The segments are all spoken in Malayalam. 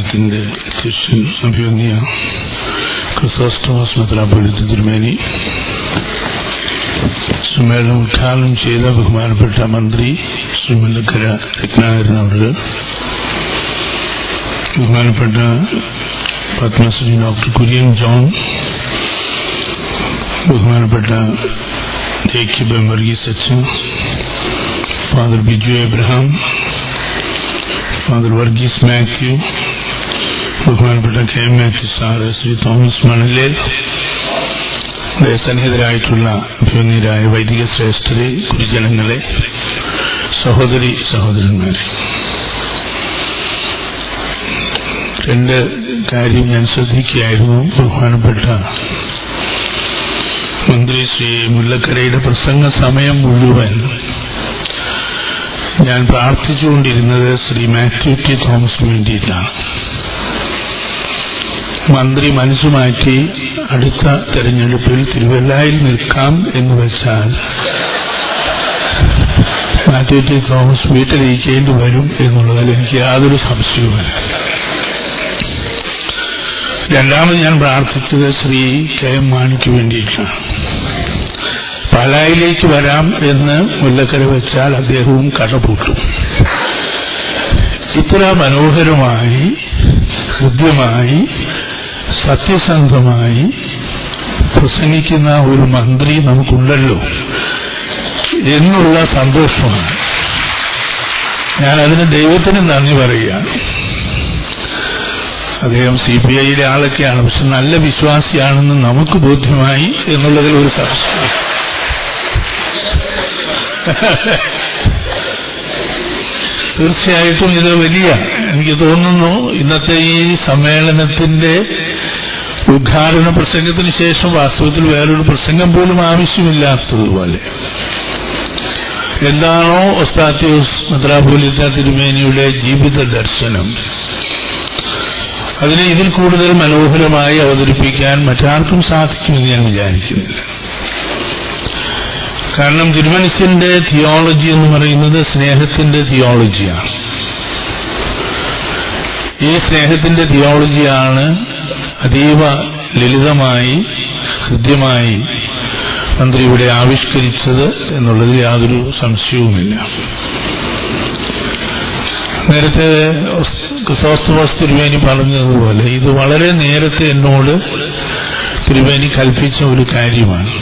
സമ്മേളനത്തിന്റെ അധ്യക്ഷൻ അഭിമന്യ ക്രിസോസ്റ്റോമസ് മെത്രാപ്പൊലിത്ത തിരുമേനി സമ്മേളനം ഉദ്ഘാടനം ചെയ്ത ബഹുമാനപ്പെട്ട മന്ത്രി ശ്രീ മുല്ലക്കര രത്നാകരൻ അവർ ബഹുമാനപ്പെട്ട പത്മശ്രീ ഡോക്ടർ കുര്യൻ ജോൺ ബഹുമാനപ്പെട്ട ജേക്കബ് എം വർഗീസ് അച്ഛൻ ഫാദർ ബിജു എബ്രഹാം ഫാദർ വർഗീസ് മാത്യു ബഹുമാനപ്പെട്ട K M Mathew sir Shri Thomas Manalel സന്നിഹിതരായിട്ടുള്ള അഭിമന്യരായ വൈദിക ശ്രേഷ്ഠരെ ഗുരുജനങ്ങളെ സഹോദരി സഹോദരന്മാരെ രണ്ട് കാര്യം ഞാൻ ശ്രദ്ധിക്കുകയായിരുന്നു ബഹുമാനപ്പെട്ട മന്ത്രി ശ്രീ മുല്ലക്കരയുടെ പ്രസംഗ സമയം മുഴുവൻ ഞാൻ പ്രാർത്ഥിച്ചുകൊണ്ടിരുന്നത് ശ്രീ മാത്യു ടി തോമസിന് വേണ്ടിയിട്ടാണ് മന്ത്രി മനസ്സുമാറ്റി അടുത്ത തെരഞ്ഞെടുപ്പിൽ തിരുവല്ലായിൽ നിൽക്കാം എന്ന് വെച്ചാൽ മാത്യു ടി തോമസ് വീട്ടിലിരിക്കേണ്ടി വരും എന്നുള്ളതിൽ എനിക്ക് യാതൊരു സംശയവുമില്ല രണ്ടാമത് ഞാൻ പ്രാർത്ഥിച്ചത് ശ്രീ കെ എം മാണിക്ക് വേണ്ടിയിട്ടാണ് പാലായിലേക്ക് വരാം എന്ന് മുല്ലക്കര വെച്ചാൽ അദ്ദേഹവും കടപൂട്ടും ഇത്ര മനോഹരമായി ഹൃദ്യമായി സത്യസന്ധമായി പ്രസംഗിക്കുന്ന ഒരു മന്ത്രി നമുക്കുണ്ടല്ലോ എന്നുള്ള സന്തോഷമാണ് ഞാൻ അതിന് ദൈവത്തിന് നന്ദി പറയുകയാണ് അദ്ദേഹം സി പി ഐയിലെ ആളൊക്കെയാണ് പക്ഷെ നല്ല വിശ്വാസിയാണെന്ന് നമുക്ക് ബോധ്യമായി എന്നുള്ളതിൽ ഒരു സംശയം തീർച്ചയായിട്ടും ഇത് വലിയ എനിക്ക് തോന്നുന്നു ഇന്നത്തെ ഈ സമ്മേളനത്തിന്റെ ഉദ്ഘാടന പ്രസംഗത്തിന് ശേഷം വാസ്തവത്തിൽ വേറൊരു പ്രസംഗം പോലും ആവശ്യമില്ലാത്തതുപോലെ എന്താണോ ഒസ്താത്യോസ് മെത്രാപോലിത്ത തിരുമേനിയുടെ ജീവിത ദർശനം അതിനെ ഇതിൽ കൂടുതൽ മനോഹരമായി അവതരിപ്പിക്കാൻ മറ്റാർക്കും സാധിക്കുമെന്ന് ഞാൻ വിചാരിക്കുന്നില്ല കാരണം തിരുമനസിന്റെ തിയോളജി എന്ന് പറയുന്നത് സ്നേഹത്തിന്റെ തിയോളജിയാണ് ഈ സ്നേഹത്തിന്റെ തിയോളജിയാണ് അതീവ ലളിതമായി ഹൃദ്യമായി മന്ത്രി ഇവിടെ ആവിഷ്കരിച്ചത് എന്നുള്ളതിൽ യാതൊരു സംശയവുമില്ല നേരത്തെ ക്രിസോസ്തമോസ് തിരുവേനി പറഞ്ഞതുപോലെ ഇത് വളരെ നേരത്തെ എന്നോട് തിരുവേനി കൽപ്പിച്ച ഒരു കാര്യമാണ്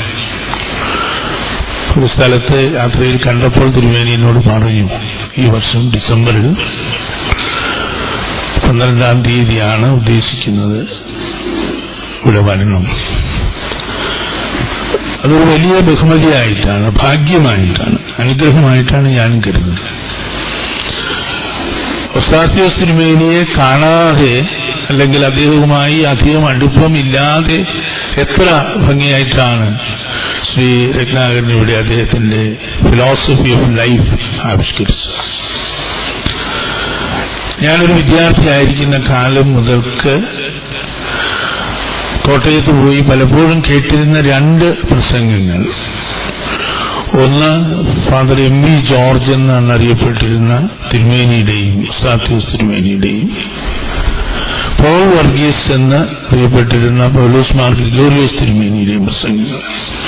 ഒരു സ്ഥലത്ത് യാത്രയിൽ കണ്ടപ്പോൾ തിരുവേനി എന്നോട് പറഞ്ഞു ഈ വർഷം ഡിസംബറിൽ പന്ത്രണ്ടാം തീയതിയാണ് ഉദ്ദേശിക്കുന്നത് ഇവിടെ വരണം അതൊരു വലിയ ബഹുമതിയായിട്ടാണ് ഭാഗ്യമായിട്ടാണ് അനുഗ്രഹമായിട്ടാണ് ഞാൻ കരുതുന്നത് ഒസ്താത്യോസ് തിരുമേനിയെ കാണാതെ അല്ലെങ്കിൽ അദ്ദേഹവുമായി അധികം അടുപ്പമില്ലാതെ എത്ര ഭംഗിയായിട്ടാണ് ശ്രീ രത്നാകരൻ ഇവിടെ അദ്ദേഹത്തിന്റെ ഫിലോസഫി ഓഫ് ലൈഫ് ആവിഷ്കരിച്ചത് ഞാനൊരു വിദ്യാർത്ഥിയായിരിക്കുന്ന കാലം മുതൽക്ക് കോട്ടയത്ത് പോയി പലപ്പോഴും കേട്ടിരുന്ന രണ്ട് പ്രസംഗങ്ങൾ ഒന്ന് ഫാദർ എം വി ജോർജ് എന്നാണ് അറിയപ്പെട്ടിരുന്ന തിരുമേനിയുടെയും സാത്യൂസ് തിരുമേനിയുടെയും പോൾ വർഗീസ് എന്ന് അറിയപ്പെട്ടിരുന്ന പൗലോസ് മാർ ഗ്രിഗോറിയസ് തിരുമേനിയുടെയും പ്രസംഗങ്ങൾ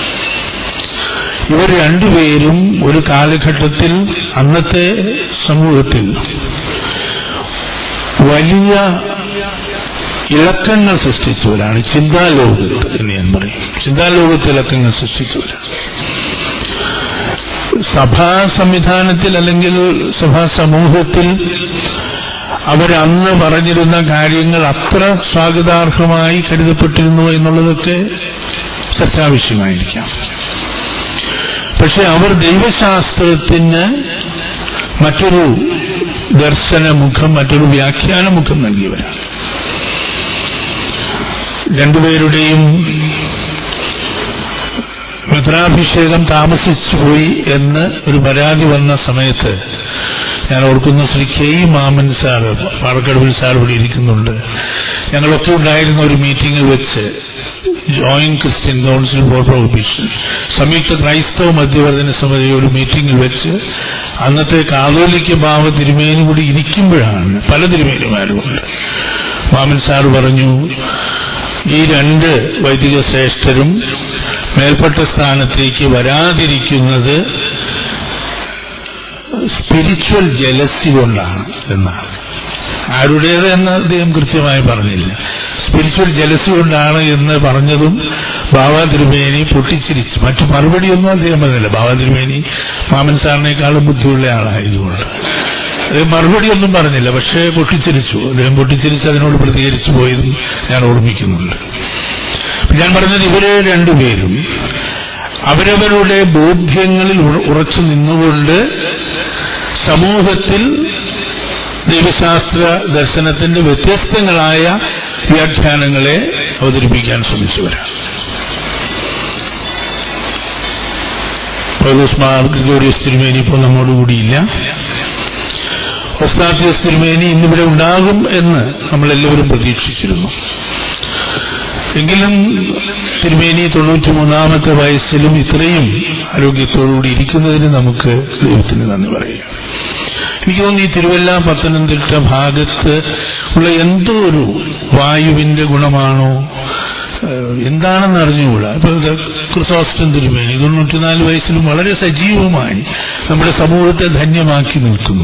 ഇവർ രണ്ടുപേരും ഒരു കാലഘട്ടത്തിൽ അന്നത്തെ സമൂഹത്തിൽ വലിയ ഇളക്കങ്ങൾ സൃഷ്ടിച്ചവരാണ് ചിന്താലോകത്ത് എന്ന് ഞാൻ പറയും ചിന്താലോകത്ത് ഇളക്കങ്ങൾ സൃഷ്ടിച്ചവരാണ് സഭാ സംവിധാനത്തിൽ അല്ലെങ്കിൽ സഭാ സമൂഹത്തിൽ അവരന്ന് പറഞ്ഞിരുന്ന കാര്യങ്ങൾ അത്ര സ്വാഗതാർഹമായി കരുതപ്പെട്ടിരുന്നു എന്നുള്ളതൊക്കെ ചർച്ചാവിഷയമായിരിക്കാം പക്ഷെ അവർ ദൈവശാസ്ത്രത്തിന് മറ്റൊരു ദർശനമുഖം മറ്റൊരു വ്യാഖ്യാനമുഖം നൽകിയവരാണ് രണ്ടുപേരുടെയും മെത്രാഭിഷേകം താമസിച്ചുപോയി എന്ന് ഒരു പരാതി വന്ന സമയത്ത് ഞാൻ ഓർക്കുന്ന Shri K E Mammen sir Parakkadavil sir ഇവിടെ ഇരിക്കുന്നുണ്ട് ഞങ്ങളൊക്കെ ഉണ്ടായിരുന്ന ഒരു മീറ്റിംഗിൽ വെച്ച് joint Christian council for prohibition സംയുക്ത ക്രൈസ്തവ മധ്യവർദ്ധന സമിതി ഒരു മീറ്റിംഗിൽ വെച്ച് അന്നത്തെ കാതോലിക്ക ഭാവ തിരുമേനി കൂടി ഇരിക്കുമ്പോഴാണ് പല തിരുമേനിമാരുമുണ്ട് മാമൻ സാർ പറഞ്ഞു ഈ രണ്ട് വൈദിക ശ്രേഷ്ഠരും മേൽപ്പെട്ട സ്ഥാനത്തേക്ക് വരാതിരിക്കുന്നത് സ്പിരിച്വൽ ജലസി കൊണ്ടാണ് എന്നാണ് ആരുടേത് എന്ന് അദ്ദേഹം കൃത്യമായി പറഞ്ഞില്ല സ്പിരിച്വൽ ജലസി കൊണ്ടാണ് എന്ന് പറഞ്ഞതും ബാബ തിരുമേനി പൊട്ടിച്ചിരിച്ചു മറ്റു മറുപടിയൊന്നും അദ്ദേഹം പറഞ്ഞില്ല ബാബ തിരുമേനി മാമൻ സാറിനേക്കാളും ബുദ്ധിയുള്ള ആളായതുകൊണ്ട് അദ്ദേഹം മറുപടിയൊന്നും പറഞ്ഞില്ല പക്ഷേ പൊട്ടിച്ചിരിച്ചു അദ്ദേഹം പൊട്ടിച്ചിരിച്ച് അതിനോട് പ്രതികരിച്ചു പോയതും ഞാൻ ഓർമ്മിക്കുന്നുണ്ട് ഞാൻ പറഞ്ഞത് ഇവര് രണ്ടുപേരും അവരവരുടെ ബോധ്യങ്ങളിൽ ഉറ- ഉറച്ചു നിന്നുകൊണ്ട് സമൂഹത്തിൽ ദൈവശാസ്ത്ര ദർശനത്തിന്റെ വ്യത്യസ്തങ്ങളായ വ്യാഖ്യാനങ്ങളെ അവതരിപ്പിക്കാൻ ശ്രമിച്ചവരാണ് പൗലോസ്മാർ ഗ്രിഗോറിയസ് തിരുമേനി ഇപ്പോൾ നമ്മോടുകൂടിയില്ല ഒസ്താത്തിയസ് തിരുമേനി ഇന്നിവിടെ ഉണ്ടാകും എന്ന് നമ്മളെല്ലാവരും പ്രതീക്ഷിച്ചിരുന്നു എങ്കിലും തിരുമേനി തൊണ്ണൂറ്റി മൂന്നാമത്തെ വയസ്സിലും ഇത്രയും ആരോഗ്യത്തോടുകൂടി ഇരിക്കുന്നതിന് നമുക്ക് ദൈവത്തിന് നന്ദി പറയുക എനിക്ക് തോന്നുന്നു ഈ തിരുവല്ല പത്തനംതിട്ട ഭാഗത്ത് ഉള്ള എന്തോ ഒരു വായുവിന്റെ ഗുണമാണോ ഏഹ് എന്താണെന്ന് അറിഞ്ഞുകൂടാ ഇപ്പൊ ഇത് ക്രിസോസ്റ്റം തിരുമേനി തൊണ്ണൂറ്റിനാല് വയസ്സിലും വളരെ സജീവമായി നമ്മുടെ സമൂഹത്തെ ധന്യമാക്കി നിൽക്കുന്നു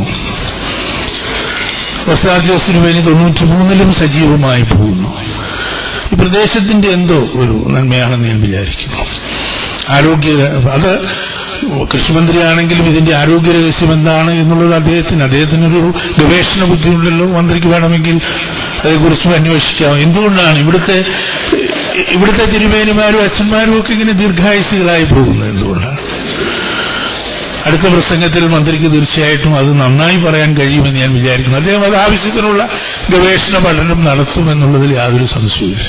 വസാദ്യോസ് തിരുമേനി തൊണ്ണൂറ്റി മൂന്നിലും സജീവമായി പോകുന്നു ഈ പ്രദേശത്തിന്റെ എന്തോ ഒരു നന്മയാണെന്ന് ഞാൻ വിചാരിക്കുന്നു ആരോഗ്യ അത് കൃഷിമന്ത്രിയാണെങ്കിലും ഇതിന്റെ ആരോഗ്യ രഹസ്യം എന്താണ് എന്നുള്ളത് അദ്ദേഹത്തിന് അദ്ദേഹത്തിനൊരു ഗവേഷണ ബുദ്ധിയുണ്ടല്ലോ മന്ത്രിക്ക് വേണമെങ്കിൽ അതേക്കുറിച്ചും അന്വേഷിക്കാം എന്തുകൊണ്ടാണ് ഇവിടുത്തെ ഇവിടുത്തെ തിരുമേനിമാരും അച്ഛന്മാരും ഒക്കെ ഇങ്ങനെ ദീർഘായുസികളായി പോകുന്നത് എന്തുകൊണ്ടാണ് അടുത്ത പ്രസംഗത്തിൽ മന്ത്രിക്ക് തീർച്ചയായിട്ടും അത് നന്നായി പറയാൻ കഴിയുമെന്ന് ഞാൻ വിചാരിക്കുന്നു അദ്ദേഹം അത് ആവശ്യത്തിനുള്ള ഗവേഷണ പഠനം നടത്തുമെന്നുള്ളതിൽ യാതൊരു സംശയമില്ല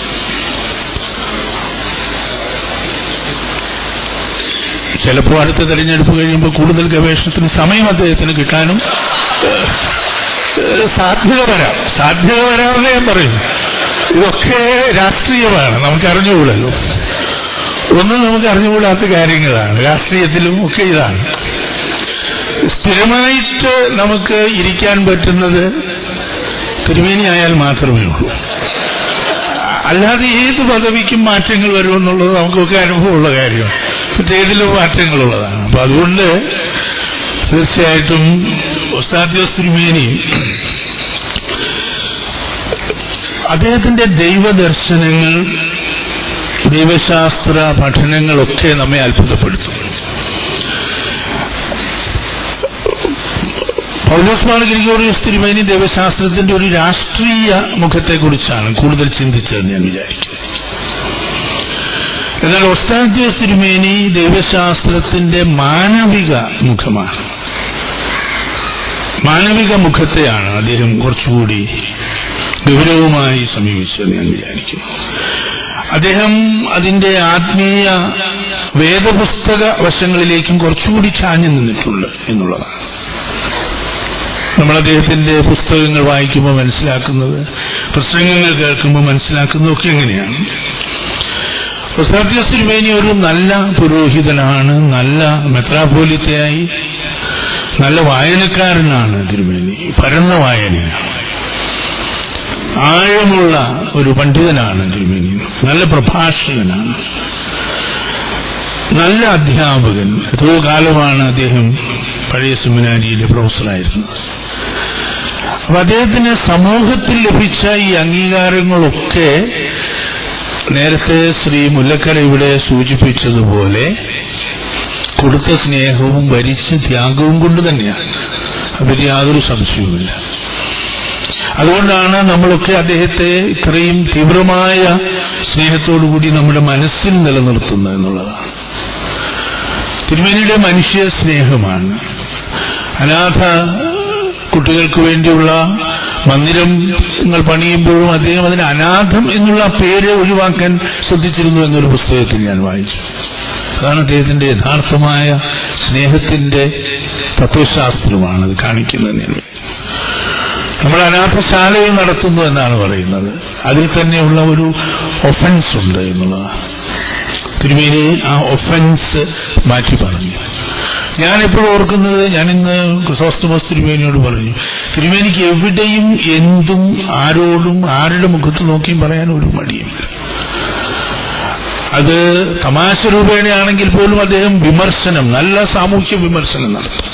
ചിലപ്പോൾ അടുത്ത തെരഞ്ഞെടുപ്പ് കഴിയുമ്പോൾ കൂടുതൽ ഗവേഷണത്തിന് സമയം അദ്ദേഹത്തിന് കിട്ടാനും ഏഹ്, ഏഹ്, സാധ്യത വരാം സാധ്യത വരാമെന്ന് ഞാൻ പറയും ഇതൊക്കെ രാഷ്ട്രീയമാണ് നമുക്ക് അറിഞ്ഞുകൂടല്ലോ ഒന്നും നമുക്ക് അറിഞ്ഞുകൂടാത്ത കാര്യങ്ങളാണ് രാഷ്ട്രീയത്തിലും ഒക്കെ ഇതാണ് സ്ഥിരമായിട്ട് നമുക്ക് ഇരിക്കാൻ പറ്റുന്നത് തിരുമേനി ആയാൽ മാത്രമേ ഉള്ളൂ അല്ലാതെ ഏത് പദവിക്കും മാറ്റങ്ങൾ വരുമെന്നുള്ളത് നമുക്കൊക്കെ അനുഭവമുള്ള കാര്യമാണ് മറ്റേതിലും മാറ്റങ്ങളുള്ളതാണ് അപ്പൊ അതുകൊണ്ട് തീർച്ചയായിട്ടും ഒസ്താദ്യോസ് തിരുമേനി അദ്ദേഹത്തിന്റെ ദൈവദർശനങ്ങൾ ദൈവശാസ്ത്ര പഠനങ്ങളൊക്കെ നമ്മെ അത്ഭുതപ്പെടുത്തും പൗലോസ്മാർ ഗ്രിഗോറിയസ് തിരുമേനി ദൈവശാസ്ത്രത്തിന്റെ ഒരു രാഷ്ട്രീയ മുഖത്തെക്കുറിച്ചാണ് കൂടുതൽ ചിന്തിച്ചതെന്ന് ഞാൻ വിചാരിക്കുന്നു എന്നാൽ ഒസ്താദ്യോസ് തിരുമേനി ദൈവശാസ്ത്രത്തിന്റെ മാനവിക മുഖമാണ് മാനവിക മുഖത്തെയാണ് അദ്ദേഹം കുറച്ചുകൂടി ഗൗരവമായി സമീപിച്ചതെന്ന് ഞാൻ വിചാരിക്കുന്നു അദ്ദേഹം അതിന്റെ ആത്മീയ വേദപുസ്തക വശങ്ങളിലേക്കും കുറച്ചുകൂടി ചാഞ്ഞു നിന്നിട്ടുണ്ട് എന്നുള്ളതാണ് നമ്മൾ അദ്ദേഹത്തിന്റെ പുസ്തകങ്ങൾ വായിക്കുമ്പോൾ മനസ്സിലാക്കുന്നത് പ്രസംഗങ്ങൾ കേൾക്കുമ്പോൾ മനസ്സിലാക്കുന്നതൊക്കെ എങ്ങനെയാണ് ഒസാദ്യോസ് തിരുമേനി ഒരു നല്ല പുരോഹിതനാണ് നല്ല മെത്രാപോലിത്തയായി നല്ല വായനക്കാരനാണ് തിരുമേനി പരന്ന വായനയാണ് ആഴമുള്ള ഒരു പണ്ഡിതനാണ് തിരുമേനി നല്ല പ്രഭാഷകനാണ് നല്ല അധ്യാപകൻ എത്രയോ കാലമാണ് അദ്ദേഹം പഴയ സെമിനാരിയിലെ പ്രൊഫസറായിരുന്നത് അപ്പൊ അദ്ദേഹത്തിന് സമൂഹത്തിൽ ലഭിച്ച ഈ അംഗീകാരങ്ങളൊക്കെ നേരത്തെ ശ്രീ മുല്ലക്കര ഇവിടെ സൂചിപ്പിച്ചതുപോലെ കൊടുത്ത സ്നേഹവും ഭരിച്ച ത്യാഗവും കൊണ്ട് തന്നെയാണ് അതിൽ യാതൊരു സംശയവുമില്ല അതുകൊണ്ടാണ് നമ്മളൊക്കെ അദ്ദേഹത്തെ ഇത്രയും തീവ്രമായ സ്നേഹത്തോടുകൂടി നമ്മുടെ മനസ്സിൽ നിലനിർത്തുന്നത് എന്നുള്ളതാണ് തിരുമേനിയുടെ മനുഷ്യ സ്നേഹമാണ് അനാഥ കുട്ടികൾക്ക് വേണ്ടിയുള്ള മന്ദിരങ്ങൾ പണിയുമ്പോഴും അദ്ദേഹം അതിന് അനാഥം എന്നുള്ള പേര് ഒഴിവാക്കാൻ ശ്രദ്ധിച്ചിരുന്നു എന്നൊരു പുസ്തകത്തിൽ ഞാൻ വായിച്ചു അതാണ് അദ്ദേഹത്തിന്റെ യഥാർത്ഥമായ സ്നേഹത്തിന്റെ തത്വശാസ്ത്രമാണ് അത് കാണിക്കുന്നത് ഞാൻ നമ്മൾ അനാഥശാലയും നടത്തുന്നു എന്നാണ് പറയുന്നത് അതിൽ തന്നെയുള്ള ഒരു ഒഫൻസ് ഉണ്ട് എന്നുള്ളതാണ് തിരുമേനി ആ ഒഫൻസ് മാറ്റി പറഞ്ഞു ഞാനെപ്പോഴും ഓർക്കുന്നത് ഞാനിന്ന് ക്രിസോസ്റ്റമോസ് തിരുമേനിയോട് പറഞ്ഞു തിരുമേനിക്ക് എവിടെയും എന്തും ആരോടും ആരുടെ മുഖത്ത് നോക്കിയും പറയാൻ ഒരു മടിയും അത് തമാശ രൂപേണയാണെങ്കിൽ പോലും അദ്ദേഹം വിമർശനം നല്ല സാമൂഹ്യ വിമർശനം നടത്തും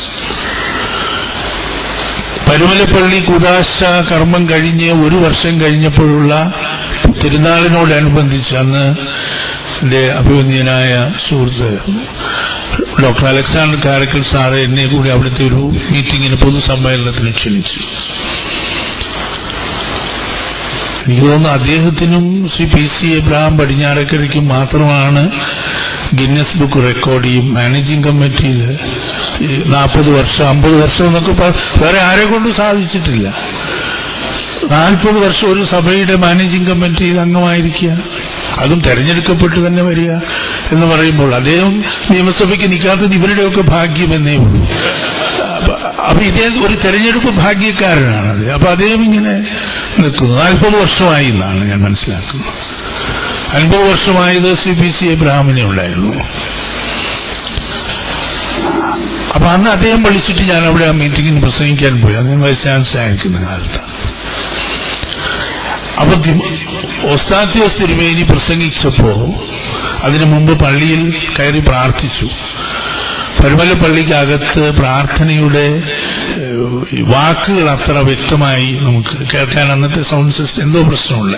പരുമലപ്പള്ളി കുദാശ കർമ്മം കഴിഞ്ഞ് ഒരു വർഷം കഴിഞ്ഞപ്പോഴുള്ള തിരുനാളിനോടനുബന്ധിച്ച് അന്ന് എന്റെ അഭിവന്യനായ സുഹൃത്ത് ഡോക്ടർ അലക്സാണ്ടർ കാരക്കൽ സാറ് എന്നെ കൂടി അവിടുത്തെ ഒരു മീറ്റിങ്ങിന് പൊതുസമ്മേളനത്തിന് ക്ഷണിച്ചു എനിക്ക് തോന്നുന്നു അദ്ദേഹത്തിനും ശ്രീ പി സി എബ്രഹാം പടിഞ്ഞാറക്കരയ്ക്കും മാത്രമാണ് ഗിന്നസ് ബുക്ക് റെക്കോർഡ് ചെയ്യും മാനേജിംഗ് കമ്മിറ്റിയിൽ നാൽപ്പത് വർഷം അമ്പത് വർഷം എന്നൊക്കെ പ- വേറെ ആരെ കൊണ്ടും സാധിച്ചിട്ടില്ല നാൽപ്പത് വർഷം ഒരു സഭയുടെ മാനേജിംഗ് കമ്മിറ്റിയിൽ അംഗമായിരിക്കുക അതും തെരഞ്ഞെടുക്കപ്പെട്ട് തന്നെ വരിക എന്ന് പറയുമ്പോൾ അദ്ദേഹം നിയമസഭയ്ക്ക് നിൽക്കാത്തത് ഇവരുടെയൊക്കെ ഭാഗ്യമെന്നേ ഉള്ളൂ അപ്പൊ- അപ്പൊ ഇതേ ഒരു തെരഞ്ഞെടുപ്പ് ഭാഗ്യക്കാരനാണത് അപ്പൊ അദ്ദേഹം ഇങ്ങനെ നിൽക്കുന്നു നാൽപ്പത് വർഷമായി എന്നാണ് ഞാൻ മനസ്സിലാക്കുന്നത് അൻപത് വർഷമായത് സി പി സി എബ്രാഹിമിനെ ഉണ്ടായിരുന്നു അപ്പൊ അന്ന് അദ്ദേഹം വിളിച്ചിട്ട് ഞാൻ അവിടെ ആ മീറ്റിംഗിന് പ്രസംഗിക്കാൻ പോയി അദ്ദേഹം വൈസ് ചാൻസലർ ആയിരിക്കുന്ന കാലത്ത് അപ്പൊ ഒസ്താത്യോസ് തിരുമേനി പ്രസംഗിച്ചപ്പോ അതിനു മുമ്പ് പള്ളിയിൽ കയറി പ്രാർത്ഥിച്ചു പരുമല പള്ളിക്കകത്ത് പ്രാർത്ഥനയുടെ ഏഹ്, വാക്കുകൾ അത്ര വ്യക്തമായി നമുക്ക് കേൾക്കാൻ അന്നത്തെ സൗണ്ട് സിസ്റ്റം എന്തോ പ്രശ്നമുണ്ട്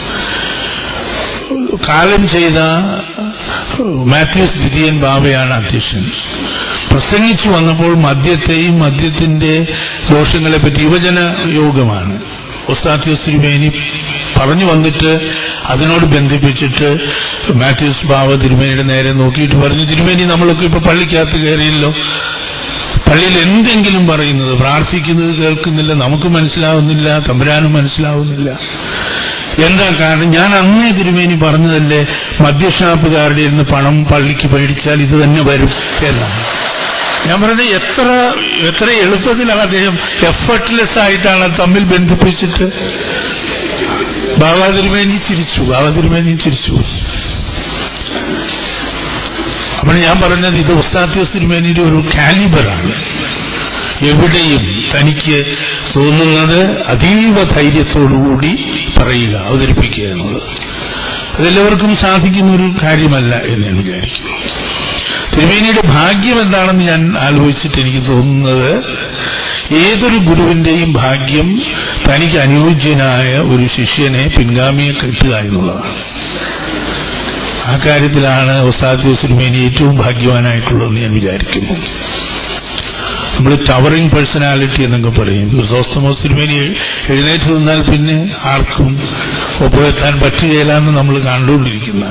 കാലം ചെയ്ത മാത്യൂസ് ദ്വിതീയൻ ബാബയാണ് അധ്യക്ഷൻ പ്രസംഗിച്ചു വന്നപ്പോൾ മദ്യത്തെയും മദ്യത്തിന്റെ ദോഷങ്ങളെ പറ്റി യുവജന യോഗമാണ് ഒസ്താത്യോസ് തിരുമേനി പറഞ്ഞു വന്നിട്ട് അതിനോട് ബന്ധിപ്പിച്ചിട്ട് മാത്യൂസ് ബാബ തിരുമേനിയുടെ നേരെ നോക്കിയിട്ട് പറഞ്ഞു തിരുമേനി നമ്മളൊക്കെ ഇപ്പൊ പള്ളിക്കകത്ത് കയറിയല്ലോ പള്ളിയിൽ എന്തെങ്കിലും പറയുന്നത് പ്രാർത്ഥിക്കുന്നത് കേൾക്കുന്നില്ല നമുക്ക് മനസ്സിലാവുന്നില്ല തമ്പുരാനും മനസ്സിലാവുന്നില്ല എന്താ കാരണം ഞാൻ അന്നേ തിരുമേനി പറഞ്ഞതല്ലേ മദ്യഷാപ്പുകാരുടെ ഇരുന്ന് പണം പള്ളിക്ക് പേടിച്ചാൽ ഇത് തന്നെ വരും എന്നാണ് ഞാൻ പറഞ്ഞത് എത്ര എത്ര എളുപ്പത്തിലാണ് അദ്ദേഹം എഫർട്ട്ലെസ് ആയിട്ടാണ് അത് തമ്മിൽ ബന്ധിപ്പിച്ചിട്ട് ബാബാ തിരുമേനി ചിരിച്ചു ബാബാ തിരുമേനി ചിരിച്ചു അപ്പോൾ ഞാൻ പറഞ്ഞത് ഇത് ഉസ്താദ്യോസ് തിരുമേനിയുടെ ഒരു കാലിബറാണ് എവിടെയും തനിക്ക് തോന്നുന്നത് അതീവ ധൈര്യത്തോടുകൂടി പറയുക അവതരിപ്പിക്കുക എന്നുള്ളത് അതെല്ലാവർക്കും സാധിക്കുന്ന ഒരു കാര്യമല്ല എന്ന് ഞാൻ വിചാരിക്കുന്നു തിരുമേനിയുടെ ഭാഗ്യം എന്താണെന്ന് ഞാൻ ആലോചിച്ചിട്ട് എനിക്ക് തോന്നുന്നത് ഏതൊരു ഗുരുവിന്റെയും ഭാഗ്യം തനിക്ക് അനുയോജ്യനായ ഒരു ശിഷ്യനെ പിൻഗാമിയെ കിട്ടുക എന്നുള്ളതാണ് ആ കാര്യത്തിലാണ് ഉസ്താദ് തിരുമേനി ഏറ്റവും ഭാഗ്യവാനായിട്ടുള്ളതെന്ന് ഞാൻ വിചാരിക്കുന്നു നമ്മൾ ടവറിംഗ് പേഴ്സണാലിറ്റി എന്നൊക്കെ പറയും ക്രിസോസ്തമോസ് തിരുമേനി എഴുന്നേറ്റ് നിന്നാൽ പിന്നെ ആർക്കും ഒപ്പമെത്താൻ പറ്റുകയില്ല എന്ന് നമ്മൾ കണ്ടുകൊണ്ടിരിക്കുന്ന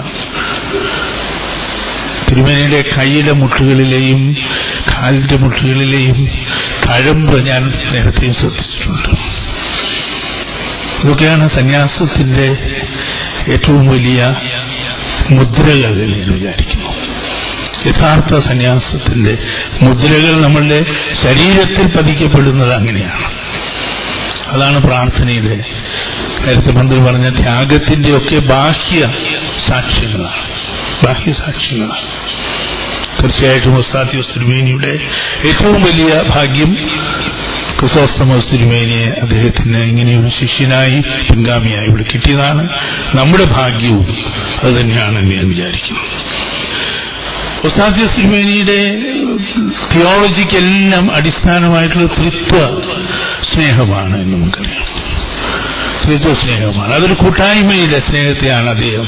തിരുമേനിയുടെ കൈയുടെ മുട്ടുകളിലെയും കാലിന്റെ മുട്ടുകളിലെയും തഴമ്പ് ഞാൻ നേരത്തെയും ശ്രദ്ധിച്ചിട്ടുണ്ട് ഇതൊക്കെയാണ് സന്യാസത്തിന്റെ ഏറ്റവും വലിയ മുദ്രകൾ എന്ന് ഞാൻ വിചാരിക്കുന്നു യഥാർത്ഥ സന്യാസത്തിന്റെ മുദ്രകൾ നമ്മളുടെ ശരീരത്തിൽ പതിക്കപ്പെടുന്നത് അങ്ങനെയാണ് അതാണ് പ്രാർത്ഥനയുടെ നേരത്തെ മന്ത്രി പറഞ്ഞ ത്യാഗത്തിന്റെ ഒക്കെ ബാഹ്യ സാക്ഷ്യങ്ങളാണ് ബാഹ്യ സാക്ഷ്യങ്ങളാണ് തീർച്ചയായിട്ടും ഉസ്താദ്യോസ് തിരുമേനിയുടെ ഏറ്റവും വലിയ ഭാഗ്യം ക്രിസോസ്തമോസ് തിരുമേനിയെ അദ്ദേഹത്തിന് ഇങ്ങനെയൊരു ശിഷ്യനായി പിൻഗാമിയായി ഇവിടെ കിട്ടിയതാണ് നമ്മുടെ ഭാഗ്യവും അത് തന്നെയാണെന്ന് ഞാൻ വിചാരിക്കുന്നു ഉസ്താദ്യോസ് തിരുമേനിയുടെ തിയോളജിക്കെല്ലാം അടിസ്ഥാനമായിട്ടുള്ള തൃത്വ സ്നേഹമാണ് എന്ന് നമുക്കറിയാം തൃത്വ സ്നേഹമാണ് അതൊരു കൂട്ടായ്മയുടെ സ്നേഹത്തെയാണ് അദ്ദേഹം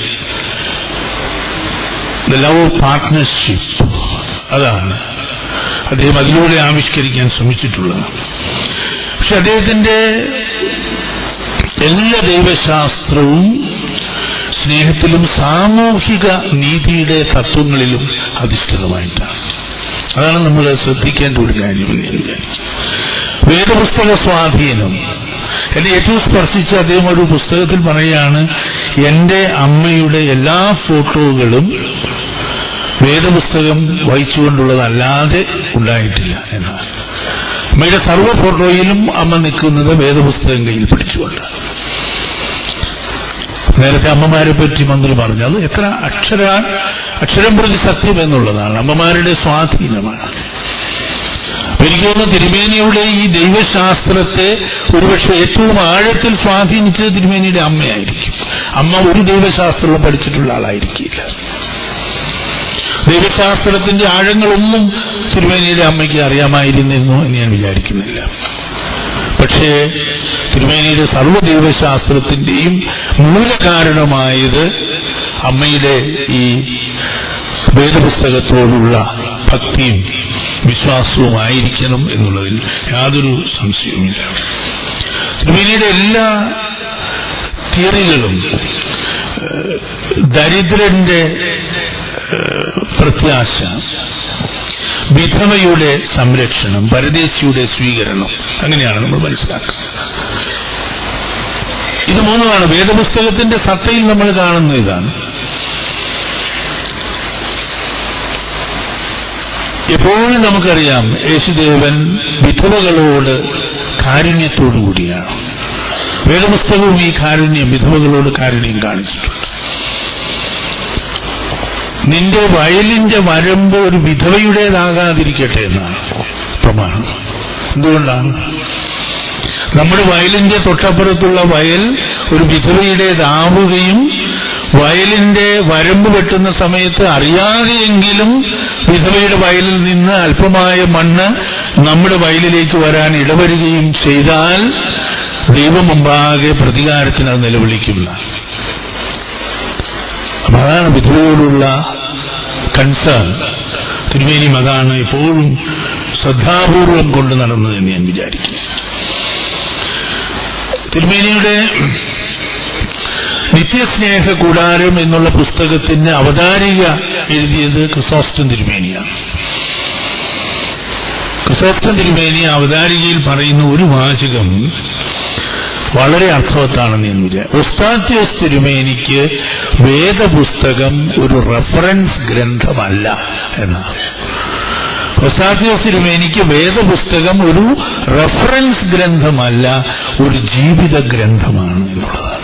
ദ ലവ് ഓഫ് പാർട്ട്ണർഷിപ്പ് അതാണ് അദ്ദേഹം അതിലൂടെ ആവിഷ്കരിക്കാൻ ശ്രമിച്ചിട്ടുള്ളത് പക്ഷെ അദ്ദേഹത്തിന്റെ എല്ലാ ദൈവശാസ്ത്രവും സ്നേഹത്തിലും സാമൂഹിക നീതിയുടെ തത്വങ്ങളിലും അധിഷ്ഠിതമായിട്ടാണ് അതാണ് നമ്മൾ ശ്രദ്ധിക്കേണ്ട ഒരു കാര്യമെന്ന് ഞാൻ വിചാരിക്കും വേദപുസ്തക സ്വാധീനം എന്നെ ഏറ്റവും സ്പർശിച്ച അദ്ദേഹം ഒരു പുസ്തകത്തിൽ പറയുകയാണ് എന്റെ അമ്മയുടെ എല്ലാ ഫോട്ടോകളും വേദപുസ്തകം വഹിച്ചുകൊണ്ടുള്ളതല്ലാതെ ഉണ്ടായിട്ടില്ല എന്നാണ് അമ്മയുടെ സർവ്വ ഫോട്ടോയിലും അമ്മ നിൽക്കുന്നത് വേദപുസ്തകം കയ്യിൽ പിടിച്ചുകൊണ്ടാണ് നേരത്തെ അമ്മമാരെ പറ്റി മന്ത്രി പറഞ്ഞു അത് എത്ര അക്ഷര അക്ഷരം പ്രതി സത്യം എന്നുള്ളതാണ് അമ്മമാരുടെ സ്വാധീനമാണ് എനിക്ക് തോന്നുന്നു തിരുമേനിയുടെ ഈ ദൈവശാസ്ത്രത്തെ ഒരുപക്ഷെ ഏറ്റവും ആഴത്തിൽ സ്വാധീനിച്ചത് തിരുമേനിയുടെ അമ്മയായിരിക്കും അമ്മ ഒരു ദൈവശാസ്ത്രവും പഠിച്ചിട്ടുള്ള ആളായിരിക്കില്ല ദൈവശാസ്ത്രത്തിന്റെ ആഴങ്ങളൊന്നും തിരുമേനിയുടെ അമ്മയ്ക്ക് അറിയാമായിരുന്നിരുന്നു എന്ന് ഞാൻ വിചാരിക്കുന്നില്ല പക്ഷേ തിരുമേനിയുടെ സർവ്വദൈവശാസ്ത്രത്തിന്റെയും മൂലകാരണമായത് അമ്മയുടെ ഈ വേദപുസ്തകത്തോടുള്ള ഭക്തിയും വിശ്വാസവുമായിരിക്കണം എന്നുള്ളതിൽ യാതൊരു സംശയവുമില്ല തിരുമേനിയുടെ എല്ലാ തിയറികളും ഏഹ്, ദരിദ്രന്റെ ഏഹ്, പ്രത്യാശ വിധവയുടെ സംരക്ഷണം പരദേശിയുടെ സ്വീകരണം അങ്ങനെയാണ് നമ്മൾ മനസ്സിലാക്കുന്നത് ഇത് മൂന്നുമാണ് വേദപുസ്തകത്തിന്റെ സത്തയിൽ നമ്മൾ കാണുന്ന ഇതാണ് എപ്പോഴും നമുക്കറിയാം യേശുദേവൻ വിധവകളോട് കാരുണ്യത്തോടുകൂടിയാണ് വേദപുസ്തകവും ഈ കാരുണ്യം വിധവകളോട് കാരുണ്യം കാണിച്ചിട്ടുണ്ട് നിന്റെ വയലിന്റെ വരമ്പ് ഒരു വിധവയുടേതാകാതിരിക്കട്ടെ എന്നാണ് പ്രമാണം എന്തുകൊണ്ടാണ് നമ്മുടെ വയലിന്റെ തൊട്ടപ്പുറത്തുള്ള വയൽ ഒരു വിധവയുടേതാവുകയും വയലിന്റെ വരമ്പ് വെട്ടുന്ന സമയത്ത് അറിയാതെയെങ്കിലും വിധവയുടെ വയലിൽ നിന്ന് അല്പമായ മണ്ണ് നമ്മുടെ വയലിലേക്ക് വരാൻ ഇടവരുകയും ചെയ്താൽ ദൈവം മുമ്പാകെ പ്രതികാരത്തിന് അത് നിലവിളിക്കുന്ന അപ്പൊ അതാണ് വിധവയോടുള്ള കൺസേൺ തിരുവേനിയും അതാണ് എപ്പോഴും ശ്രദ്ധാപൂർവം കൊണ്ട് നടന്നതെന്ന് ഞാൻ വിചാരിക്കുന്നു തിരുമേനിയുടെ നിത്യസ്നേഹ കൂടാരം എന്നുള്ള പുസ്തകത്തിന് അവതാരിക എഴുതിയത് ക്രിസോസ്റ്റൻ തിരുമേനിയാണ് ക്രിസോസ്റ്റൻ തിരുമേനി അവതാരികയിൽ പറയുന്ന ഒരു വാചകം വളരെ അർത്ഥവത്താണെന്ന് ഞാൻ വിചാരിച്ചു ഉസ്താത്യോസ് തിരുമേനിക്ക് വേദപുസ്തകം ഒരു റഫറൻസ് ഗ്രന്ഥമല്ല എന്നാണ് ഒസാഫിയോസ് തിരുമേനിക്ക് വേദപുസ്തകം ഒരു റഫറൻസ് ഗ്രന്ഥമല്ല ഒരു ജീവിത ഗ്രന്ഥമാണ് എന്നുള്ളതാണ്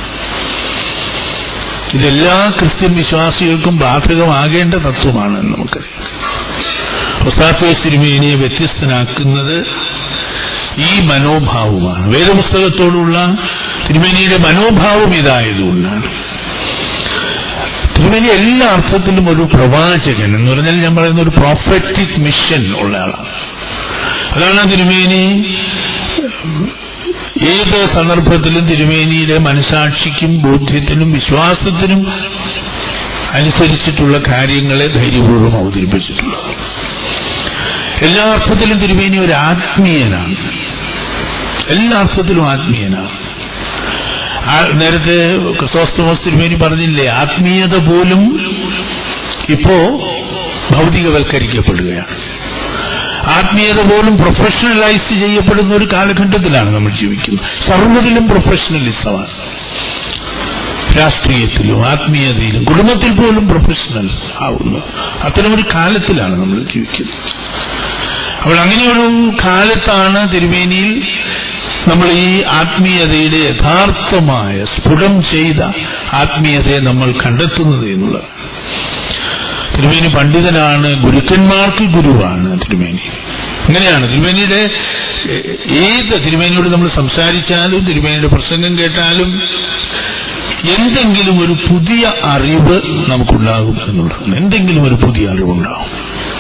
ഇതെല്ലാ ക്രിസ്ത്യൻ വിശ്വാസികൾക്കും ബാധകമാകേണ്ട തത്വമാണ് എന്ന് നമുക്കറിയാം ഒസാഫിയോസ് തിരുമേനിയെ വ്യത്യസ്തനാക്കുന്നത് ഈ മനോഭാവമാണ് വേദപുസ്തകത്തോടുള്ള തിരുമേനിയുടെ മനോഭാവം ഇതായതുകൊണ്ടാണ് തിരുമേനി എല്ലാ അർത്ഥത്തിലും ഒരു പ്രവാചകൻ എന്ന് പറഞ്ഞാൽ ഞാൻ പറയുന്ന ഒരു പ്രോഫറ്റിക് മിഷൻ ഉള്ള ആളാണ് അതാണ് തിരുമേനി ഏത് സന്ദർഭത്തിലും തിരുമേനിയുടെ മനസാക്ഷിക്കും ബോധ്യത്തിനും വിശ്വാസത്തിനും അനുസരിച്ചിട്ടുള്ള കാര്യങ്ങളെ ധൈര്യപൂർവ്വം അവതരിപ്പിച്ചിട്ടുള്ളത് എല്ലാ അർത്ഥത്തിലും തിരുമേനി ഒരു ആത്മീയനാണ് എല്ലാ അർത്ഥത്തിലും ആത്മീയനാണ് ആ നേരത്തെ ക്രിസോസ്തമോസ് തിരുമേനി പറഞ്ഞില്ലേ ആത്മീയത പോലും ഇപ്പോ ഭൗതികവൽക്കരിക്കപ്പെടുകയാണ് ആത്മീയത പോലും പ്രൊഫഷണലൈസ് ചെയ്യപ്പെടുന്ന ഒരു കാലഘട്ടത്തിലാണ് നമ്മൾ ജീവിക്കുന്നത് സർവ്വതിലും പ്രൊഫഷണലിസമാണ് രാഷ്ട്രീയത്തിലും ആത്മീയതയിലും കുടുംബത്തിൽ പോലും പ്രൊഫഷണൽ ആവുന്നു അത്തരമൊരു കാലത്തിലാണ് നമ്മൾ ജീവിക്കുന്നത് അപ്പോൾ അങ്ങനെയൊരു കാലത്താണ് തിരുമേനിയിൽ നമ്മൾ ഈ ആത്മീയതയുടെ യഥാർത്ഥമായ സ്ഫുടം ചെയ്ത ആത്മീയതയെ നമ്മൾ കണ്ടെത്തുന്നത് എന്നുള്ളത് തിരുമേനി പണ്ഡിതനാണ് ഗുരുക്കന്മാർക്ക് ഗുരുവാണ് തിരുമേനി അങ്ങനെയാണ് തിരുമേനിയുടെ ഏത് തിരുമേനിയോട് നമ്മൾ സംസാരിച്ചാലും തിരുമേനിയുടെ പ്രസംഗം കേട്ടാലും എന്തെങ്കിലും ഒരു പുതിയ അറിവ് നമുക്കുണ്ടാകും എന്നുള്ളതാണ് എന്തെങ്കിലും ഒരു പുതിയ അറിവുണ്ടാകും